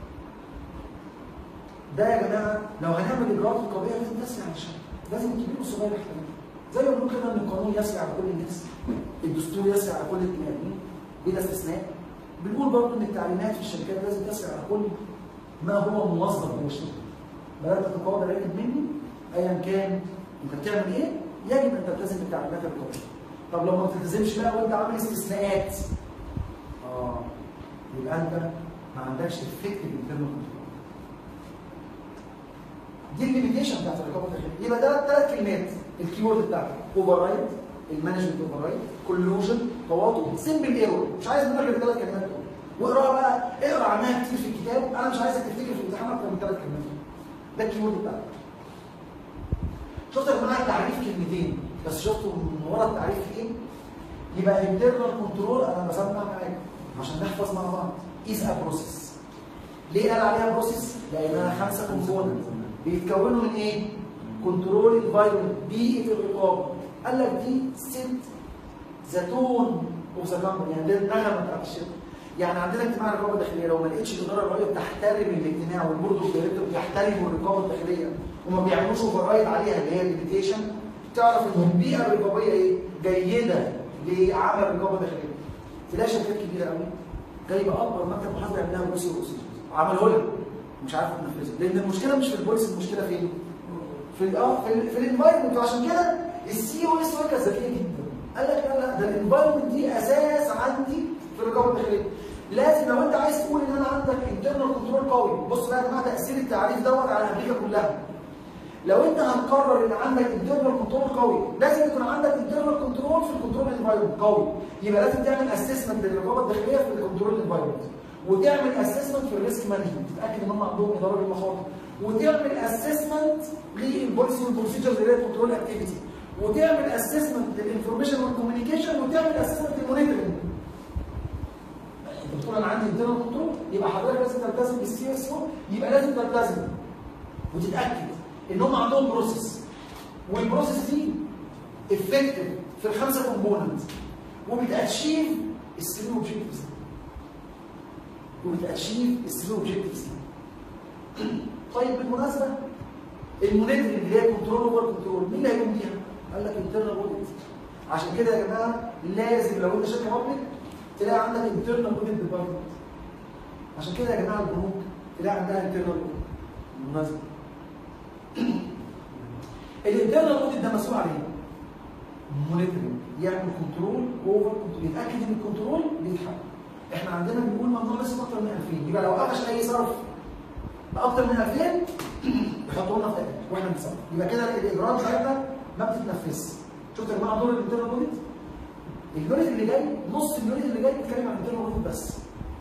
ده يا جماعه لو هنعمل اجراءات رقابيه لازم تسمع عن الشركه، لازم الكبير والصغير يحترموا. زي ما بنقول كده ان القانون يسري على كل الناس الدستور يسري على كل البني ادمين بلا استثناء بنقول برضه ان التعليمات في الشركات لازم تسري على كل ما هو موظف جوه الشركه بلاش تتقاضى راتب مني ايا كان انت بتعمل ايه يجب ان تلتزم بالتعليمات الرقابيه طب لو ما بتلتزمش بقى وانت عامل استثناءات اه يبقى انت ما عندكش الفكر الانترنال كنترول دي الليميتيشن بتاعت الرقابه الداخليه يبقى ده ثلاث كلمات الكيورد بتاعته اوفر رايد المانجمنت اوفر رايد كولوجن تواطؤ سمبل ايرور مش عايز منك غير ثلاث كلمات دول واقراها بقى اقرا عنها كتير في الكتاب انا مش عايزك تفتكر في الامتحان اكتر من ثلاث كلمات ده الكيورد بتاعك شفت يا جماعه التعريف كلمتين بس شفتوا من ورا التعريف ايه؟ يبقى انترنال كنترول انا بسمع معاك عشان نحفظ مع بعض از ا بروسيس ليه قال عليها بروسيس؟ لانها خمسه كومبوننت بيتكونوا من ايه؟ كنترول انفايرمنت بيئه الرقابه قال لك دي ست ذا تون اوف ذا كامباني يعني ده النغمه بتاعت الشركه يعني عندنا اجتماع الرقابه الداخليه لو ما لقيتش الاداره الرئيسيه بتحترم الاجتماع والبورد اوف دايركتور بيحترموا الرقابه الداخليه وما بيعملوش اوفر رايد عليها اللي هي الليميتيشن تعرف ان البيئه الرقابيه ايه؟ جيده لعمل الرقابه الداخليه تلاقي شركات كبيره قوي جايبه اكبر مكتب محاسبه يعملها بوليسي ورسوم عمله لها مش عارف تنفذها لان المشكله مش في البوليسي المشكله فين؟ في ال اه في, ال في الانفايرمنت وعشان كده السي او اس وركه ذكيه جدا قال لك لا لا ده الانفايرمنت دي اساس عندي في الرقابه الداخليه لازم لو انت عايز تقول ان انا عندك انترنال كنترول قوي بص بقى يا جماعه تاثير التعريف دوت على امريكا كلها لو انت هتقرر ان عندك انترنال كنترول قوي لازم يكون عندك انترنال كنترول في الكنترول انفايرمنت قوي يبقى لازم تعمل اسسمنت للرقابه الداخليه في الكنترول انفايرمنت وتعمل اسسمنت في الريسك مانجمنت تتاكد ان هم عندهم اداره للمخاطر وتعمل اسسمنت للبوليسي والبروسيجرز اللي هي الكنترول اكتيفيتي وتعمل اسسمنت للانفورميشن والكوميونيكيشن وتعمل اسسمنت للمونيتورنج انت بتقول انا عندي انترنال كنترول يبقى حضرتك لازم تلتزم بالسي اس او يبقى لازم تلتزم وتتاكد ان هم عندهم بروسيس والبروسيس دي افكتيف في الخمسه كومبوننت وبتاتشيف السلو اوبجيكتيفز وبتاتشيف السلو اوبجيكتيفز طيب بالمناسبه المونيتورنج اللي هي كنترول اوفر كنترول مين اللي هيقوم بيها؟ قال لك انترنال اوديت عشان كده يا جماعه لازم لو انت شركه بابليك تلاقي عندك انترنال اوديت ديبارتمنت عشان كده يا جماعه البنوك تلاقي عندها انترنال اوديت بالمناسبه الانترنال اوديت ده مسؤول عن ايه؟ مونيتورنج يعمل كنترول اوفر كنترول يتاكد ان الكنترول بيتحقق احنا عندنا بنقول ممنوع نصرف اكتر من 2000 يبقى لو قفش اي صرف باكتر من 2000 يحطوا لنا في الاكل واحنا بنصرف يبقى كده الاجراءات بتاعتنا ما بتتنفذش شفت يا جماعه دور الانترنال اوديت اليونت اللي جاي نص اليونت اللي جاي بيتكلم عن الانترنال اوديت بس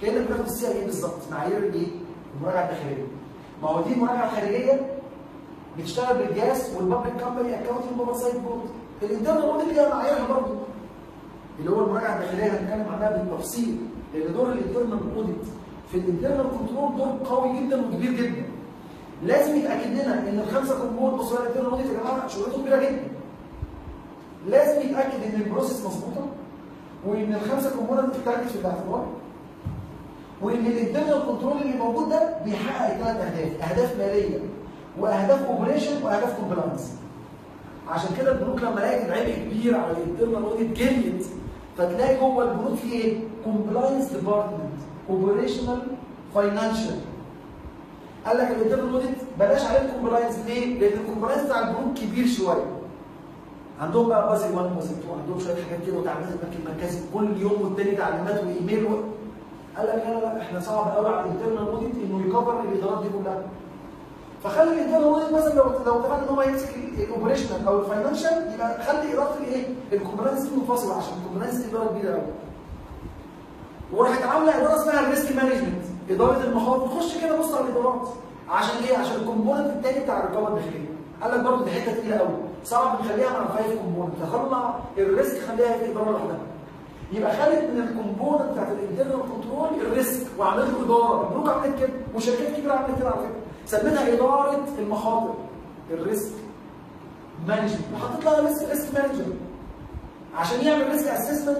كانك بتاخد السي اي بالظبط معايير الايه؟ المراجعه الداخليه ما هو دي المراجعه الخارجيه بتشتغل بالجاس والبابليك كامباني اكونتنج اوفرسايت بورد الانترنال اوديت ليها معاييرها برضه اللي هو المراجعه الداخليه هنتكلم عنها بالتفصيل لان دور الانترنال اوديت في الانترنال كنترول دور قوي جدا وكبير جدا لازم يتاكد لنا ان الخمسه كومبون بصوا على الانترنال اوديت يا جماعه شغلته كبيره جدا لازم يتاكد ان البروسيس مظبوطه وان الخمسه كومبوننت بتتركز في الاعتبار وان الانترنال كنترول اللي موجود ده بيحقق ثلاث اهداف اهداف ماليه واهداف اوبريشن واهداف كومبلاينس عشان كده البنوك لما لقيت العبء كبير على الانترنال اوديت جريت فتلاقي جوه البنوك في ايه؟ كومبلاينس ديبارتمنت اوبريشنال فاينانشال قال لك الانترنال اوديت بلاش عليه الكومبلاينس ليه؟ لان الكومبلاينس بتاع البنوك كبير شويه عندهم بقى بازل 1 وبازل 2 عندهم شويه حاجات كده وتعليمات البنك المركزي كل يوم والتاني تعليمات وايميل و... قال لك لا لا احنا صعب قوي على الانترنال اوديت انه يكفر الادارات دي كلها فخلي الانترنال اوديت مثلا لو لو اتفقنا ان هو يمسك الاوبريشنال او الفاينانشال يبقى خلي اداره الايه؟ الكومبلاينس دي منفصله عشان الكومبلاينس دي اداره كبيره قوي وراحت عامله اداره اسمها الريسك مانجمنت اداره المخاطر خش كده بص على الادارات عشان ايه؟ عشان الكومبوننت الثاني بتاع الرقابه الداخليه قال لك برضه دي حته تقيله قوي صعب نخليها مع الفايف كومبوننت تطلع الريسك خليها في اداره لوحدها يبقى خدت من الكومبوننت بتاعت الانترنال كنترول الريسك وعملت له اداره البنوك عملت كده وشركات كبيره عملت كده على فكره سميتها اداره المخاطر الريسك مانجمنت وحطيت لها ريسك ريسك مانجر عشان يعمل ريسك اسسمنت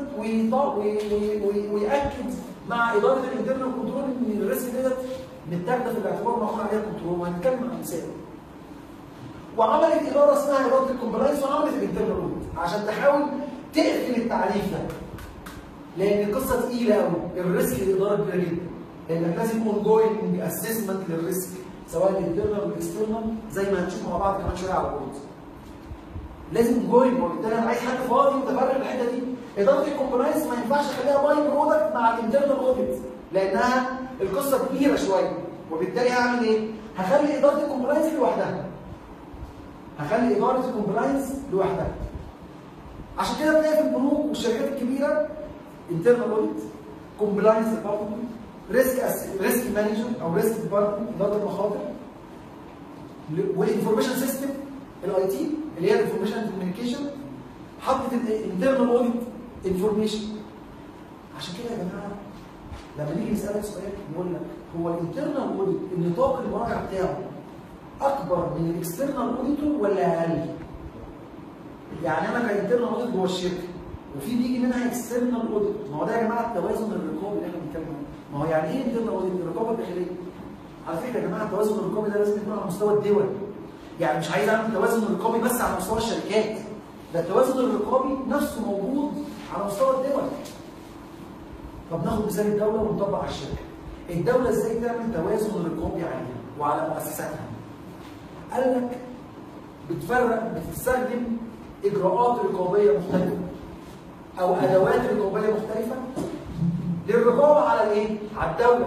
ويأكد مع اداره الانترنال كنترول ان الريسك ديت متاخده في الاعتبار ومعمول عليها كنترول وهنتكلم عن مثال وعملت اداره اسمها اداره الكومبلاينس وعملت الانترنال اوديت عشان تحاول تقفل التعريف ده لان القصه تقيله قوي الريسك الاداره كبيره جدا لانك لازم اون جوينج اسسمنت للريسك سواء الانترنال والاكسترنال زي ما هنشوف مع بعض كمان شويه على البورد لازم جوينج وبالتالي انا عايز حد فاضي متفرغ للحته دي اداره الكومبلاينس ما ينفعش اخليها باي برودكت مع الانترنال اوديت لانها القصه كبيره شويه وبالتالي هعمل ايه؟ هخلي اداره الكومبلاينس لوحدها هخلي اداره الكومبلاينس لوحدها عشان كده بتلاقي في البنوك والشركات الكبيره انترنال اوديت كومبلاينس ديبارتمنت ريسك ريسك مانجر او ريسك ديبارتمنت اداره المخاطر والانفورميشن سيستم الاي تي اللي هي الانفورميشن كوميونيكيشن حطت الانترنال اوديت انفورميشن عشان كده يا جماعه لما نيجي نسالك سؤال نقول لك هو الانترنال اوديت النطاق المراجعه بتاعه اكبر من الاكسترنال اوديتور ولا اقل؟ يعني انا كانترنال اوديت جوه الشركه وفي بيجي منها اكسترنال اوديت ما هو ده يا جماعه التوازن الرقابي اللي احنا بنتكلم عنه ما هو يعني ايه انترنال اوديت الرقابه الداخليه على فكره يا جماعه التوازن الرقابي ده لازم يكون على مستوى الدول يعني مش عايز اعمل توازن رقابي بس على مستوى الشركات ده التوازن الرقابي نفسه موجود على مستوى الدول طب ناخد مثال الدوله ونطبق على الشركه الدوله ازاي تعمل توازن رقابي عليها وعلى مؤسساتها قال لك بتفرق بتستخدم اجراءات رقابيه مختلفه او ادوات رقابيه مختلفه للرقابه على الايه؟ على الدوله.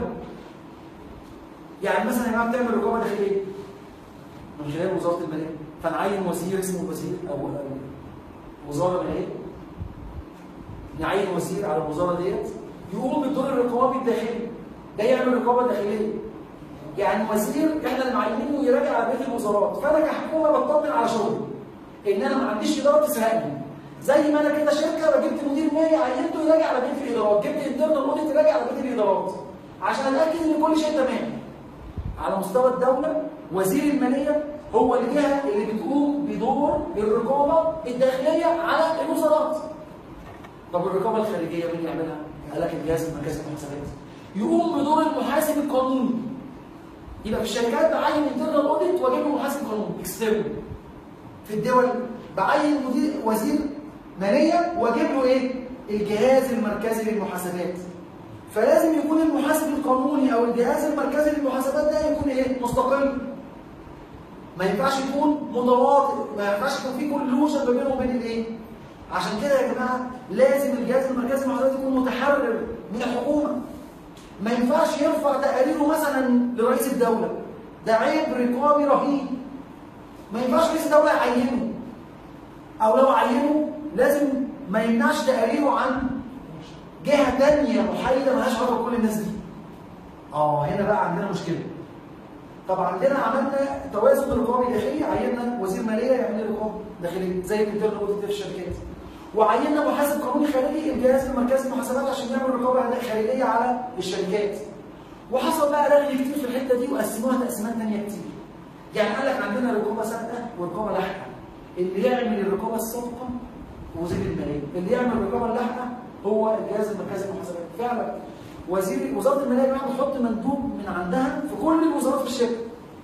يعني مثلا يا جماعه بتعمل رقابه داخليه من خلال وزاره الماليه فنعين وزير اسمه وزير او وزاره ماليه نعين وزير على الوزاره ديت يقوم بالدور الرقابي الداخلي ده يعمل رقابه داخليه يعني وزير احنا اللي معينينه يراجع على بقيه الوزارات فانا كحكومه بطمن على شغلي ان انا ما عنديش اداره تسرقني زي ما انا كده شركه جبت مدير مالي عينته يراجع على بقيه الادارات جبت انترنال اوديت يراجع على بقيه الادارات عشان اتاكد ان كل شيء تمام على مستوى الدوله وزير الماليه هو الجهه اللي بتقوم بدور الرقابه الداخليه على الوزارات طب الرقابه الخارجيه مين يعملها؟ قال لك الجهاز المركزي للمحاسبات يقوم بدور المحاسب القانوني يبقى في الشركات بعين انترنال اوديت واجيب له محاسب قانوني اكسترنال في الدول بعين مدير وزير ماليه واجيب له ايه؟ الجهاز المركزي للمحاسبات فلازم يكون المحاسب القانوني او الجهاز المركزي للمحاسبات ده يكون ايه؟ مستقل ما ينفعش يكون متواطئ ما ينفعش يكون في كولوجن ما بينه وبين الايه؟ عشان كده يا جماعه لازم الجهاز المركزي للمحاسبات يكون متحرر من الحكومه ما ينفعش يرفع تقاريره مثلا لرئيس الدوله ده عيب رقابي رهيب ما ينفعش رئيس الدوله يعينه او لو عينه لازم ما يمنعش تقاريره عن جهه ثانيه محايده مالهاش علاقه بكل الناس دي اه هنا بقى عندنا مشكله طب عندنا عملنا توازن رقابي داخلي عيننا وزير ماليه يعمل لي رقابه داخليه زي الانترنال اوديت في الشركات وعيننا محاسب قانوني خارجي الجهاز المركزي للمحاسبات عشان يعمل رقابه خارجيه على الشركات وحصل بقى رغي كتير في الحته دي وقسموها تقسيمات ثانيه كتير يعني قال لك عندنا رقابه ثابته ورقابه لاحقه اللي يعمل الرقابه السابقه وزير الماليه اللي يعمل الرقابه اللاحقه هو الجهاز المركزي للمحاسبات فعلا وزير وزاره الماليه يا جماعه بتحط مندوب من عندها في كل الوزارات في الشركه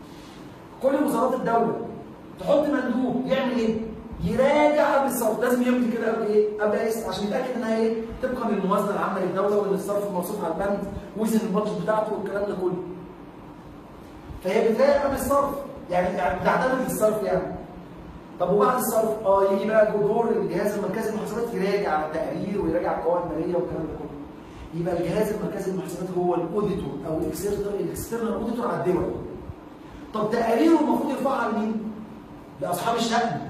كل وزارات الدوله تحط مندوب يعمل ايه؟ يراجع قبل الصرف لازم يمضي كده قبل ايه؟ قبل ايه؟ عشان يتاكد انها ايه؟ طبقا للموازنه العامه للدوله وان الصرف موصوف على البند وزن البادجت بتاعته والكلام ده كله. فهي بتراجع قبل الصرف يعني يعني بتعتمد الصرف يعني. طب وبعد الصرف اه يجي بقى دور الجهاز المركزي للمحاسبات يراجع التقرير ويراجع القواعد الماليه والكلام ده كله. يبقى الجهاز المركزي للمحاسبات هو الاوديتور او الاكسترنال اوديتور على الدول. طب تقاريره المفروض يرفعها لمين؟ لاصحاب الشأن.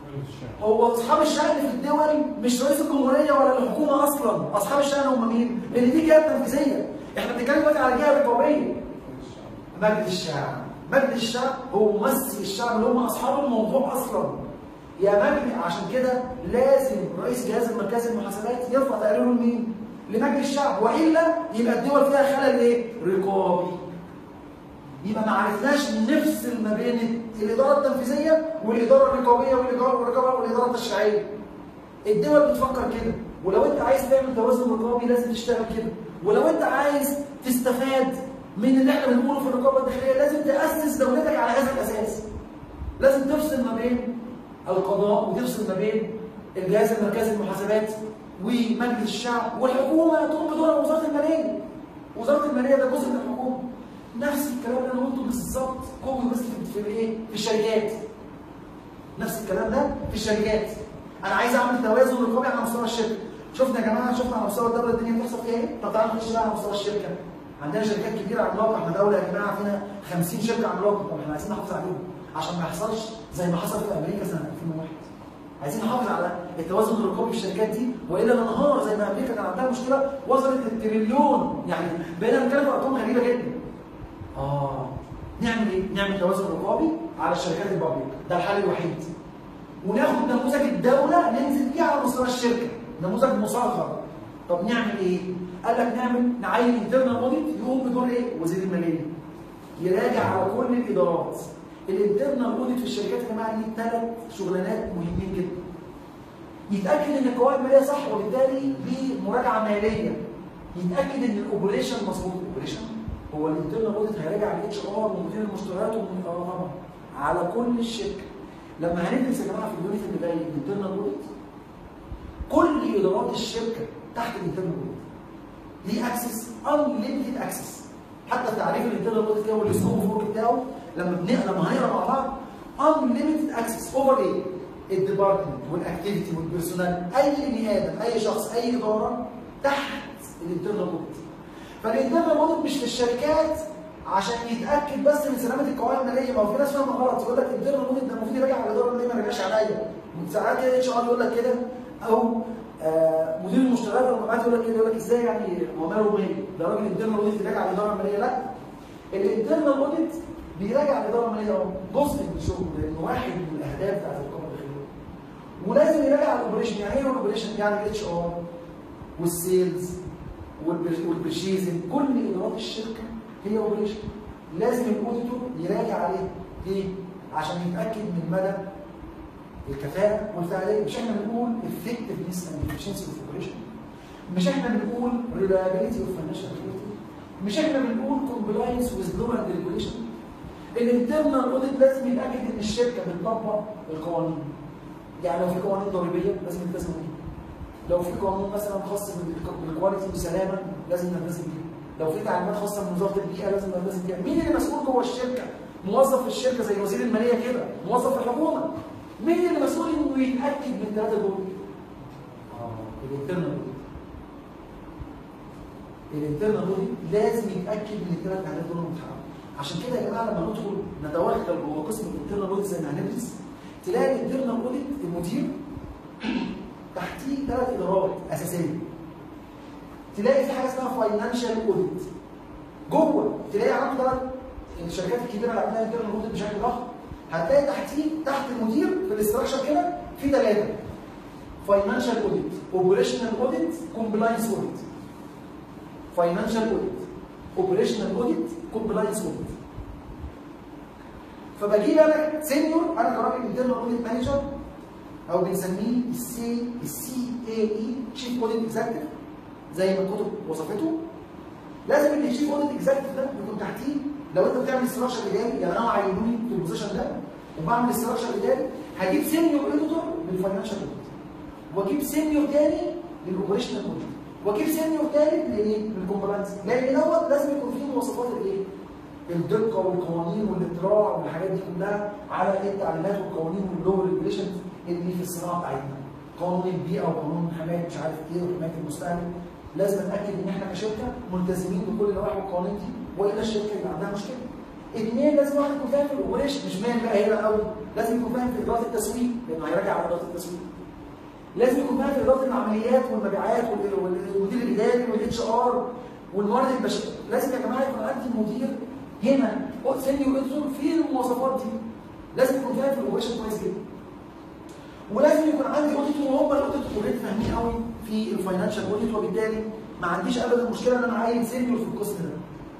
هو اصحاب الشأن في الدول مش رئيس الجمهوريه ولا الحكومه اصلا، اصحاب الشأن هم مين؟ لان دي جهه تنفيذيه. احنا بنتكلم دلوقتي على جهه رقابيه. مجلس الشعب. مجلس الشعب هو ممثل الشعب اللي هم اصحاب الموضوع اصلا. يا مجلس عشان كده لازم رئيس الجهاز المركزي للمحاسبات يرفع تقريره لمين؟ لمجلس الشعب والا يبقى الدول فيها خلل ايه؟ رقابي. يبقى ما عرفناش نفصل ما بين الاداره التنفيذيه والاداره الرقابيه والاداره الرقابه والاداره التشريعيه. الدول بتفكر كده ولو انت عايز تعمل توازن رقابي لازم تشتغل كده ولو انت عايز تستفاد من اللي احنا بنقوله في الرقابه الداخليه لازم تاسس دولتك على هذا الاساس. لازم تفصل ما بين القضاء وتفصل ما بين الجهاز المركزي للمحاسبات ومجلس الشعب والحكومه تقوم بدورها وزاره الماليه. وزاره الماليه ده جزء من الحكومه. نفس الكلام اللي انا قلته بالظبط قوي بس في الايه؟ في الشركات. نفس الكلام ده في الشركات. انا عايز اعمل توازن رقابي على مستوى الشركه. شفنا يا جماعه شفنا على مستوى الدوله الدنيا بتحصل فيها ايه؟ طب تعالوا نخش بقى على مستوى الشركه. عندنا شركات كبيره عملاقه احنا دوله يا جماعه فينا 50 شركه عملاقه طب احنا عايزين نحافظ عليهم عشان ما يحصلش زي ما حصل في امريكا سنه 2001. عايزين نحافظ على التوازن الرقابي في الشركات دي والا ننهار زي ما امريكا كان عندها مشكله وصلت للتريليون يعني بقينا نتكلم في ارقام غريبه جدا. اه نعمل ايه؟ نعمل توازن رقابي على الشركات البابليك ده الحل الوحيد. وناخد نموذج الدوله ننزل بيه على مستوى الشركه نموذج مصغر. طب نعمل ايه؟ قال لك نعمل نعين انترنال اوديت يقوم بدور ايه؟ وزير الماليه. يراجع على كل الادارات. الانترنال اوديت في الشركات يا جماعه ليه ثلاث شغلانات مهمين جدا. يتاكد ان القواعد الماليه صح وبالتالي بمراجعه ماليه. يتاكد ان الاوبريشن مظبوط، الاوبريشن هو الانترنال اوديت هيراجع الاتش ار ومدير المشتريات ومن طبعا على كل الشركه. لما هندرس يا جماعه في اليونت اللي جاي الانترنال اوديت كل ادارات الشركه تحت الانترنال اوديت. ليه اكسس انليمتد اكسس. حتى تعريف الانترنال اوديت كده والسكوب فورك بتاعه لما بنقرا لما هنقرا مع بعض unlimited access اوفر ايه؟ الديبارتمنت والاكتيفيتي والبيرسونال اي بني ادم اي شخص اي اداره تحت الانترنال اوديت. فالانترنال اوديت مش في الشركات عشان يتاكد بس من سلامه القواعد الماليه ما هو في ناس فاهمه غلط يقول لك الانترنال اوديت ده المفروض يراجع على الاداره الماليه ما يراجعش عليا. ساعات كده اتش ار يقول لك كده او آه مدير المشتريات لما بعت يقول لك كده يقول لك ازاي يعني هو ماله مالي؟ ده راجل انترنال اوديت يراجع على الاداره الماليه لا. الانترنال اوديت بيراجع الاداره الماليه اهو جزء من شغله لانه واحد من الاهداف بتاعت القوه الداخليه. ولازم يراجع على الاوبريشن يعني ايه الاوبريشن؟ يعني الاتش ار والسيلز والبرشيزنج كل ادارات الشركه هي اوبريشن لازم الاوديتور يراجع عليه ليه؟ عشان يتاكد من مدى الكفاءه والفعاليه مش احنا بنقول effectiveness and efficiency of operation مش احنا بنقول reliability of financial activity مش احنا بنقول compliance with law and regulation الانترنال اوديت لازم يتاكد ان الشركه بتطبق القوانين يعني لو في قوانين ضريبيه لازم يلتزموا بيها لو في قانون مثلا خاص بالكواليتي والسلامه لازم نلتزم بيه لو في تعليمات خاصه من وزاره البيئه لازم نلتزم بيها مين اللي مسؤول جوه الشركه موظف في الشركه زي وزير الماليه كده موظف في الحكومه مين اللي مسؤول انه يتاكد من الثلاثه دول اه الانترنال اوديت الانترنال اوديت لازم يتاكد من الثلاث اهداف دول متحققين عشان كده يا جماعه لما ندخل نتوغل جوه قسم الانترنال اوديت زي ما هندرس تلاقي الانترنال اوديت المدير تحتيه ثلاث ادارات اساسيه تلاقي في حاجه اسمها فاينانشال اوديت جوه تلاقي عنده ثلاث الشركات الكبيره اللي عندها انترنال اوديت بشكل ضخم هتلاقي تحتيه تحت المدير في الاستراكشر كده في ثلاثه فاينانشال اوديت اوبريشنال اوديت كومبلاينس اوديت فاينانشال اوديت اوبريشنال اوديت كومبلاينس اوديت فبجيب انا سينيور انا كراجل انترنال اوديت مانجر او بنسميه السي السي اي اي تشيف اوديت اكزكتيف زي ما الكتب وصفته لازم ان الشيف اوديت اكزكتيف ده يكون تحتيه لو انت بتعمل استراكشر اداري يعني انا عينوني في البوزيشن ده وبعمل استراكشر اداري هجيب سينيور اديتور للفاينانشال اوديت واجيب سينيور تاني للاوبريشنال اوديت واجيب سينيور تالت لايه؟ للكومبلاينس لان دوت لازم يكون فيه مواصفات الايه؟ الدقه والقوانين والاطراع والحاجات دي كلها على التعليمات والقوانين واللو ريجوليشنز اللي في الصناعه بتاعتنا قانون البيئه وقانون حمايه مش عارف ايه وحمايه المستهلك لازم نتاكد ان احنا كشركه ملتزمين بكل اللوائح والقوانين دي والا الشركه يبقى عندها مشكله. اثنين لازم واحد يكون فاهم في الاوبريشن مش مال بقى هنا قوي لازم يكون فاهم في اداره التسويق لانه هيراجع على اداره التسويق. لازم يكون فاهم في اداره العمليات والمبيعات والمدير الاداري والاتش ار والموارد البشريه لازم يا جماعه يكون عندي مدير هنا سينيور اديتور في المواصفات دي لازم يكون فاهم في الاوبريشن كويس جدا ولازم يكون عندي اوديتور وهم الاوديتور اوريدي فاهمين قوي في الفاينانشال اوديت وبالتالي ما عنديش ابدا مشكله ان انا عاين سينيور في القسم ده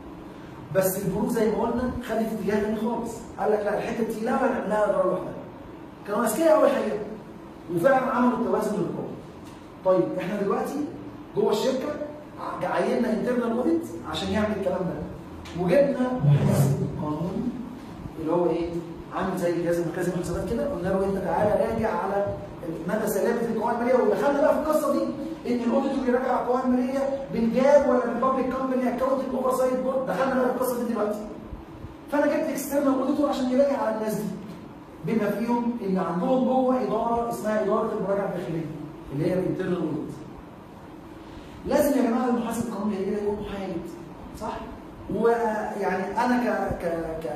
بس البنوك زي ما قلنا خدت اتجاه تاني خالص قال لك لا الحته دي لا نعملها اداره لوحدها كانوا اذكياء اول حاجه وفعلا عملوا التوازن للرقابه طيب احنا دلوقتي جوه الشركه عيننا انترنال اوديت عشان يعمل الكلام ده وجبنا محاسب قانوني اللي هو ايه عامل زي الجهاز المركزي للحسابات كده قلنا له انت تعالى راجع على مدى سلامه القوائم الماليه ودخلنا بقى في القصه دي ان الاوديتور يراجع على القوائم الماليه بالجاب ولا بالبابليك كومباني اكونت اوفر سايد بورد دخلنا بقى في القصه دي دلوقتي فانا جبت اكسترنال اوديتور عشان يراجع على الناس دي بما فيهم ان عندهم جوه اداره اسمها اداره المراجعه الداخليه اللي هي الانترنال اوديت لازم يا جماعه المحاسب القانوني هيجي يكون محايد صح؟ ويعني انا ك ك ك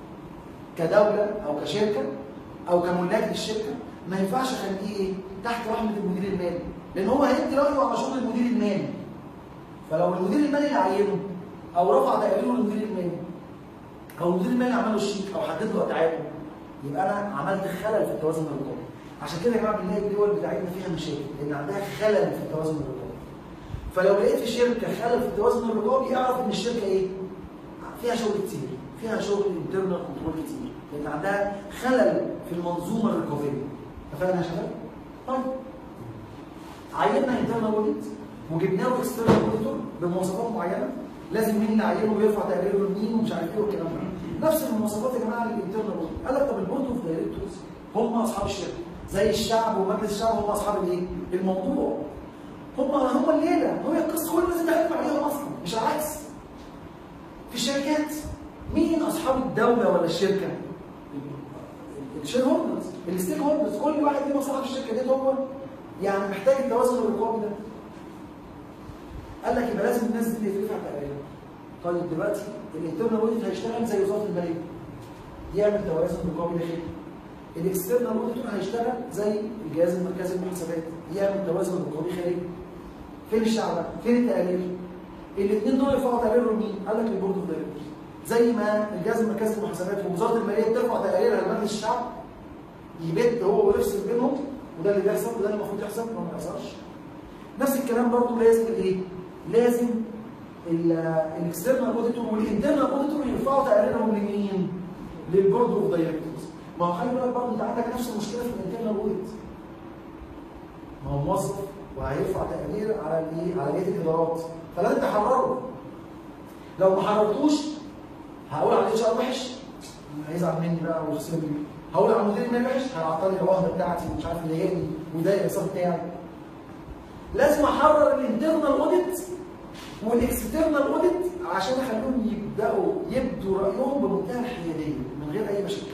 كدوله او كشركه او كملاك للشركه ما ينفعش اخليه ايه؟ تحت رحمه المدير المالي لان هو هيدي رايه على شغل المدير المالي فلو المدير المالي اللي عينه او رفع تقريره للمدير المالي او المدير المالي عمل له الشيك او حدد له اتعابه يبقى انا عملت خلل في التوازن الرقابي عشان كده يا جماعه بنلاقي الدول بتاعتنا فيها مشاكل لان عندها خلل في التوازن الرقابي فلو لقيت في شركه خلل في التوازن الرقابي اعرف ان الشركه ايه؟ فيها شغل كتير فيها شغل انترنال كنترول كتير لان عندها خلل في المنظومه الرقابيه اتفقنا يا شباب؟ طيب عيننا انترنال اوديت وجبنا له اكسترنال اوديتور بمواصفات معينه لازم مين اللي عينه ويرفع تقريره لمين ومش عارف ايه والكلام ده نفس المواصفات يا جماعه للانترنال اوديت قال لك طب البورد اوف دايركتورز هم اصحاب الشركه زي الشعب ومجلس الشعب هم اصحاب الايه؟ الموضوع هم هم الليله هي القصه كل الناس دخلت عليهم اصلا مش العكس في الشركات مين اصحاب الدوله ولا الشركه؟ الشير هولدرز الستيك هولدرز كل واحد ليه مصلحه في الشركه دي هو يعني محتاج التوازن الرقابي ده قال لك يبقى لازم الناس دي تدفع تقريبا طيب دلوقتي الانترنال اوديت هيشتغل زي وزاره الماليه يعمل توازن رقابي داخلي الاكسترنال اوديتور هيشتغل زي الجهاز المركزي للمحاسبات يعمل توازن رقابي خارجي فين الشعب فين التقارير الاثنين دول يرفعوا تقارير لمين؟ قال لك للبورد اوف دايركتورز زي ما الجهاز المركزي للمحاسبات ووزاره الماليه بترفع تقاريرها لمجلس الشعب يبت هو ويفصل بينهم وده اللي بيحصل وده اللي المفروض يحصل وما بيحصلش نفس الكلام برضه لازم الايه؟ لازم الاكسترنال اوديتور والانترنال اوديتور يرفعوا تقاريرهم لمين؟ للبورد اوف دايركتورز ما هو خلي بالك برضه انت عندك نفس المشكله في الانترنال اوديت ما هو موظف وهيرفع تقرير على الايه؟ على بقيه الادارات فلازم تحرره لو ما حررتوش هقول على الاتش ار وحش هيزعل مني بقى ويخصمني هقول على المدير المالي وحش هيعطل لي الوهله بتاعتي ومش عارف يضايقني ويضايق الحساب بتاعي لازم احرر الانترنال اوديت والاكسترنال اوديت عشان اخليهم يبداوا يبدوا رايهم بمنتهى الحياديه من غير اي مشاكل.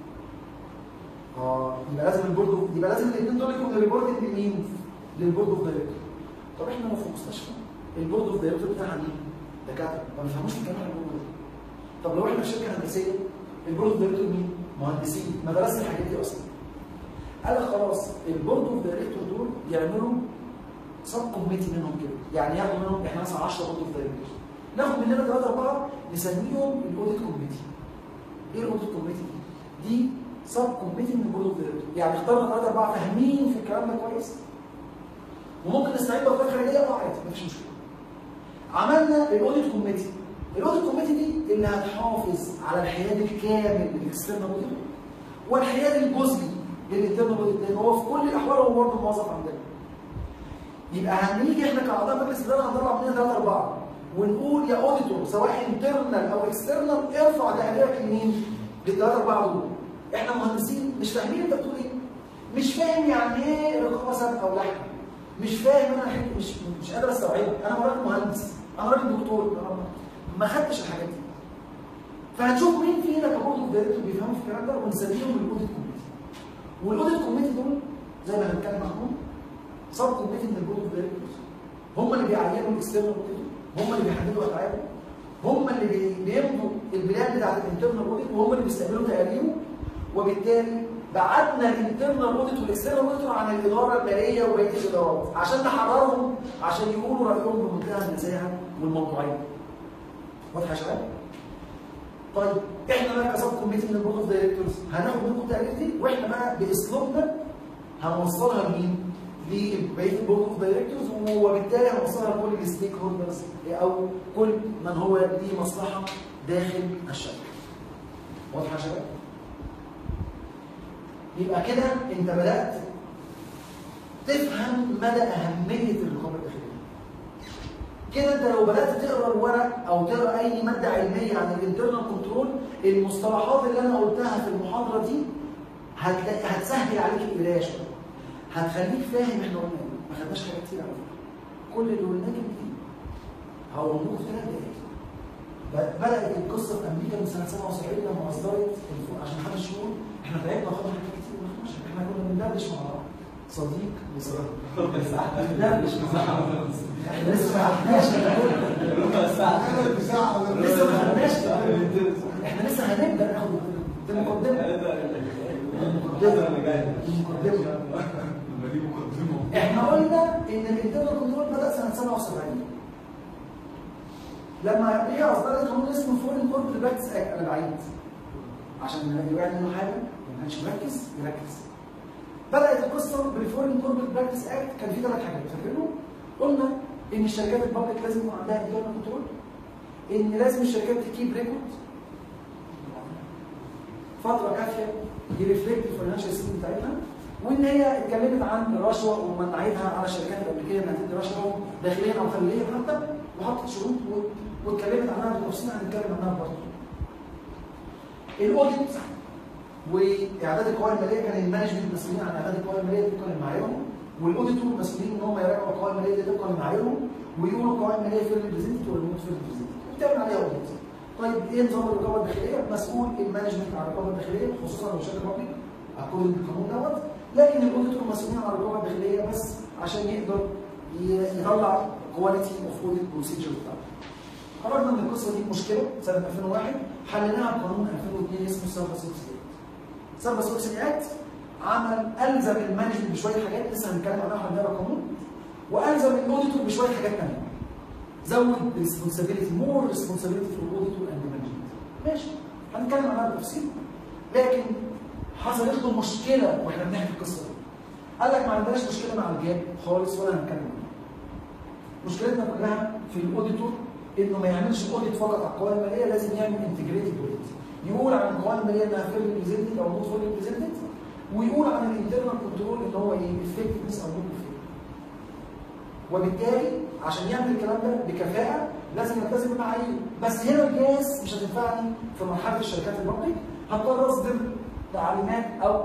اه يبقى لازم البورد يبقى لازم الاثنين دول يكونوا ريبورتد لمين؟ للبورد اوف دايركتور. طب احنا لو في مستشفى البورد اوف دايركتور بتاعها مين؟ دكاتره ما بيفهموش الكلام اللي بنقوله ده. طب لو احنا في شركه هندسيه البورد اوف دايركتور مين؟ مهندسين ما درسنا الحاجات دي اصلا. قال لك خلاص البورد اوف دايركتور دول يعملوا سب كوميتي منهم كده يعني ياخدوا منهم احنا مثلا 10 بورد اوف دايركتور ناخد مننا ثلاثه اربعه نسميهم الاوديت كوميتي ايه الاوديت كوميتي دي؟ دي سب كوميتي من البورد اوف دايركتور يعني اخترنا ثلاثه اربعه فاهمين في الكلام ده كويس وممكن نستعين بافكار خارجيه اه عادي مفيش مشكله عملنا الاوديت كوميتي الاوديت كوميتي دي اللي هتحافظ على الحياد الكامل للاكسترنال اوديت والحياد الجزئي للانترنال اوديت لان هو في كل الاحوال هو برضه موظف عندنا يبقى هنيجي احنا كاعضاء مجلس اداره هنطلع مننا ثلاثه اربعه ونقول يا اوديتور سواء انترنال او اكسترنال ارفع تقريرك لمين؟ للثلاثه اربعه دول احنا مهندسين مش فاهمين انت بتقول ايه؟ مش فاهم يعني ايه رقابه سابقه ولا حاجه مش فاهم انا حاجة مش مش قادر استوعبها انا راجل مهندس انا راجل دكتور أنا ما خدتش الحاجات دي فهنشوف مين فينا كبورد اوف دايركتور بيفهموا في الكلام ده ونسميهم الاوديت كوميتي والاوديت كوميتي دول زي ما هنتكلم عنهم سب كوميتي من البورد اوف دايركتورز هم اللي بيعينوا الاكسترنال اوديت هم اللي بيحددوا اتعابه هم اللي بي- بيمضوا البلان بتاعت الانترنال اوديت وهم اللي بيستقبلوا تقاريره وبالتالي بعدنا الانترنال اوديت والاكسترنال اوديت عن الاداره الماليه وبقيه الادارات عشان نحررهم عشان يقولوا رايهم بمنتهى النزاهه والموضوعيه. واضحه يا شباب؟ طيب احنا بقى كسب كوميتي من البورد اوف دايركتورز هناخد منكم التقارير دي واحنا بقى باسلوبنا هنوصلها لمين؟ لبقيه البورد اوف دايركتورز وبالتالي هنوصلها لكل الستيك هولدرز او كل من هو ليه مصلحه داخل الشركه. واضحه يا شباب؟ يبقى كده انت بدات تفهم مدى اهميه الرقابه الداخليه. كده انت لو بدات تقرا الورق او تقرا اي ماده علميه عن الانترنال كنترول المصطلحات اللي انا قلتها في المحاضره دي هتلاقي هتسهل عليك القرايه شويه. هتخليك فاهم احنا قلنا ايه، ما خدناش حاجات كتير على فكره. كل اللي قلناه كان كتير. هقول لكم في ثلاث دقايق. ب- بدات القصه في امريكا من سنه 77 لما اصدرت الف- عشان خمس شهور احنا تعبنا وخدنا حاجات كتير ما خدناش احنا كنا بندردش مع بعض صديق وصديق بندردش مع بعض احنا لسه ما عرفناش لسه ما خدناش احنا لسه هنبدا ناخد دي المقدمه المقدمه احنا قلنا ان الانترنال كنترول بدا سنه 77 لما هي اصدرت قانون اسمه فورين كوربريت براكتس اكت انا بعيد عشان اللي يعمل منه حاجه ما كانش مركز يركز بدات القصه بالفورين كوربريت براكتس اكت كان في ثلاث حاجات فاكرينهم؟ قلنا ان الشركات البابليك لازم يكون عندها انترنال كنترول ان لازم الشركات تكيب ريكورد فتره كافيه يرفلكت الفاينانشال سيستم بتاعتها وان هي اتكلمت عن الرشوه ومنعتها على الشركات الامريكيه انها تدي رشوه داخليا او خارجيا حتى وحطت شروط و- واتكلمت عنها بالتفصيل هنتكلم عنها برضه. الاوديت واعداد القوائم الماليه كان المانجمنت مسؤولين عن اعداد القوائم الماليه طبقا لمعاييرهم والاوديتور مسؤولين ان هم يراجعوا القوائم الماليه دي طبقا لمعاييرهم ويقولوا القوائم الماليه فين ريبريزنتد ولا نوت فين ريبريزنتد وبتعمل عليها اوديت. طيب ايه نظام الرقابه الداخليه؟ مسؤول المانجمنت عن الرقابه الداخليه خصوصا لو شركه بابليك اكورد بالقانون دوت لكن الاوديتور مسؤولين عن الرقابه الداخليه بس عشان يقدر ي- يطلع كواليتي اوف اوديت بروسيجر بتاعته. خرجنا من القصه دي بمشكله سنه 2001 حليناها بقانون 2002 اسمه سيرفس سوكسي سيرفس سوكسي اكت عمل الزم المانجمنت بشويه حاجات لسه هنتكلم عنها واحنا بنقرا القانون والزم الاوديتور بشويه حاجات ثانيه زود ريسبونسابيلتي مور ريسبونسابيلتي فور الاوديتور اند مانجمنت ماشي هنتكلم عنها بالتفصيل لكن حصلت له مشكله واحنا بنحكي القصه دي قال لك ما عندناش مشكله مع الجاب خالص ولا هنتكلم عنها مشكلتنا كلها في الاوديتور انه ما يعملش اوديت فقط على القوائم الماليه لازم يعمل انتجريتد اوديت يقول عن القوائم الماليه انها فيل ريبريزنتد او نوت فيل ريبريزنتد ويقول عن الانترنال كنترول ان هو ايه افكتفنس او نوت افكتفنس وبالتالي عشان يعمل الكلام ده بكفاءه لازم يلتزم بمعايير بس هنا الجهاز مش هتنفعني في مرحله الشركات البابليك هضطر اصدر تعليمات او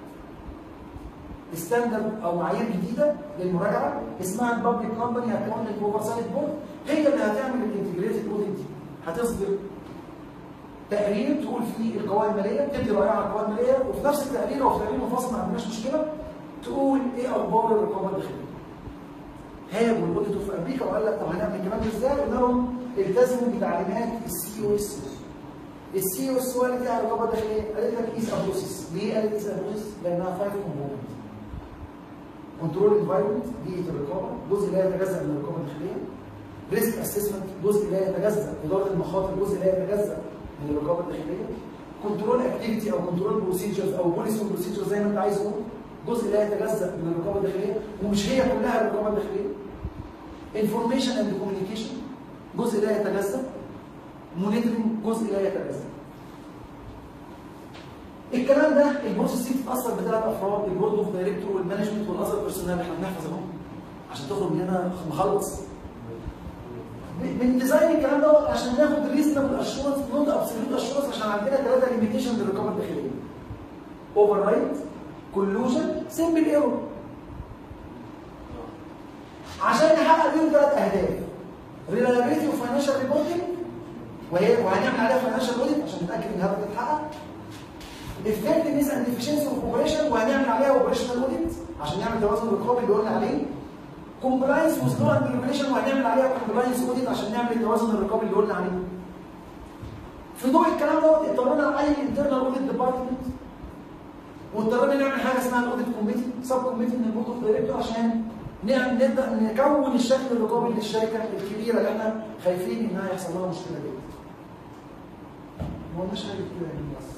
ستاندرد او معايير جديده للمراجعه اسمها البابليك كومباني اكونتنج اوفرسايت بورد هي اللي هتعمل الانتجريتد اوديت دي هتصدر تقرير تقول فيه القوائم الماليه تدي رايها على القوائم الماليه وفي نفس التقرير او في تقرير منفصل ما عندناش مشكله تقول ايه اخبار الرقابه الداخليه هاجوا الاوديتور في امريكا وقال لك طب هنعمل الكلام ده ازاي؟ قلنا لهم التزموا بتعليمات السي او اس السي او اس قالت ايه على الرقابه الداخليه؟ قالت لك ايز ابروسيس ليه قالت ايز ابروسيس؟ لانها فايف كومبوننت كنترول انفايرمنت بيئه الرقابه جزء لا يتجزا من الرقابه الداخليه ريسك اسسمنت جزء لا يتجزا اداره المخاطر جزء لا يتجزا من الرقابه الداخليه كنترول اكتيفيتي او كنترول بروسيجرز او بوليسي بروسيجرز زي ما انت عايز تقول جزء لا يتجزا من الرقابه الداخليه ومش هي كلها الرقابه الداخليه انفورميشن اند كوميونيكيشن جزء لا يتجزا مونيتورنج جزء لا يتجزا الكلام ده البروسيس دي بتتاثر بثلاث افراد البورد اوف دايركتور والمانجمنت والاذر بيرسونال احنا بنحفظ اهو عشان تخرج من هنا مخلص من ديزاين الكلام ده عشان ناخد ريزنبل اشورنس نوت ابسوليوت اشورنس عشان عندنا ثلاثه ليميتيشن للرقابه الداخليه اوفر رايت كولوجن سمبل ايرور عشان نحقق بيهم ثلاث اهداف ريلايبيلتي اوف فاينانشال ريبورتنج وهي وهنعمل عليها فاينانشال اوديت عشان نتاكد ان هذا بيتحقق effectiveness and efficiency of operation وهنعمل عليها اوبريشنال اوديت عشان نعمل توازن الرقابي اللي قلنا عليه كومبلاينس with law and regulation وهنعمل عليها كومبلاينس اوديت عشان نعمل التوازن الرقابي اللي قلنا عليه في ضوء الكلام دوت اضطرينا نعين انترنال اوديت ديبارتمنت واضطرينا نعمل حاجه اسمها الاوديت كوميتي سب كوميتي من البورد اوف دايركتور عشان نعمل نبدا نكون الشكل الرقابي للشركه الكبيره اللي احنا خايفين انها يحصل لها مشكله دي. ما قلناش حاجه كده يعني بس.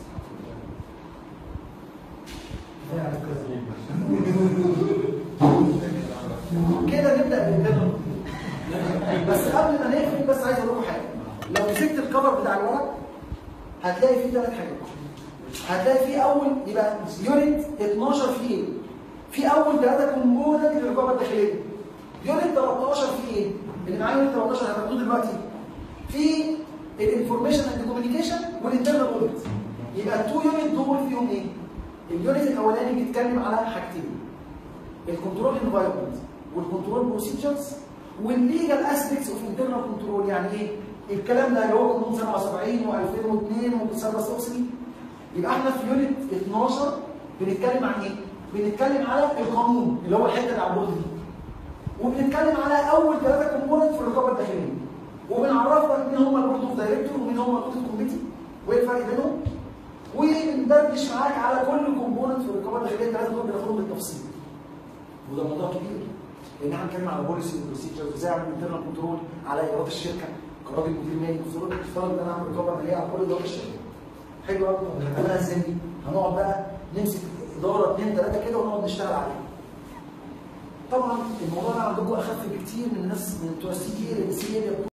كده نبدا بالانترنال بس قبل ما نقفل بس عايز اقول لكم حاجه لو مسكت الكفر بتاع الورق هتلاقي فيه ثلاث حاجات هتلاقي فيه اول يبقى يونت 12 فيه ايه؟ في اول ثلاثه كومبوننت للرقابه الداخليه يونت 13 فيه ايه؟ اللي معاه يونت 13 هتاخدوه دلوقتي في الانفورميشن اند كوميونيكيشن والانترنال اوديت يبقى التو يونت دول فيهم ايه؟ اليونت الاولاني بيتكلم على حاجتين الكنترول انفايرمنت والكنترول بروسيجرز والليجال اسبيكتس اوف انترنال كنترول يعني ايه؟ الكلام ده اللي هو قانون 77 و2002 وسيرفس اوكسلي يبقى احنا في يونت 12 بنتكلم عن ايه؟ بنتكلم على القانون اللي هو الحته اللي على البورد دي وبنتكلم على اول ثلاثه كومبوننت في الرقابه الداخليه وبنعرف لك مين هم البورد اوف دايركتور ومين هم الاوديت كوميتي وايه الفرق بينهم وبندردش معاك على كل كومبوننت في الرقابه الداخليه الثلاثه دول بناخدهم بالتفصيل وده موضوع كبير لان احنا هنتكلم على بوليسي وبروسيجرز ازاي اعمل انترنال كنترول على ايرادات الشركه كراجل مدير مالي المفروض افترض ان انا اعمل رقابه ماليه على كل ادارات الشركه حلو قوي هنعملها ازاي دي؟ هنقعد بقى نمسك اداره اثنين ثلاثه كده ونقعد نشتغل عليها طبعا الموضوع ده عندكم اخف بكتير من الناس من بتوع السي تي السي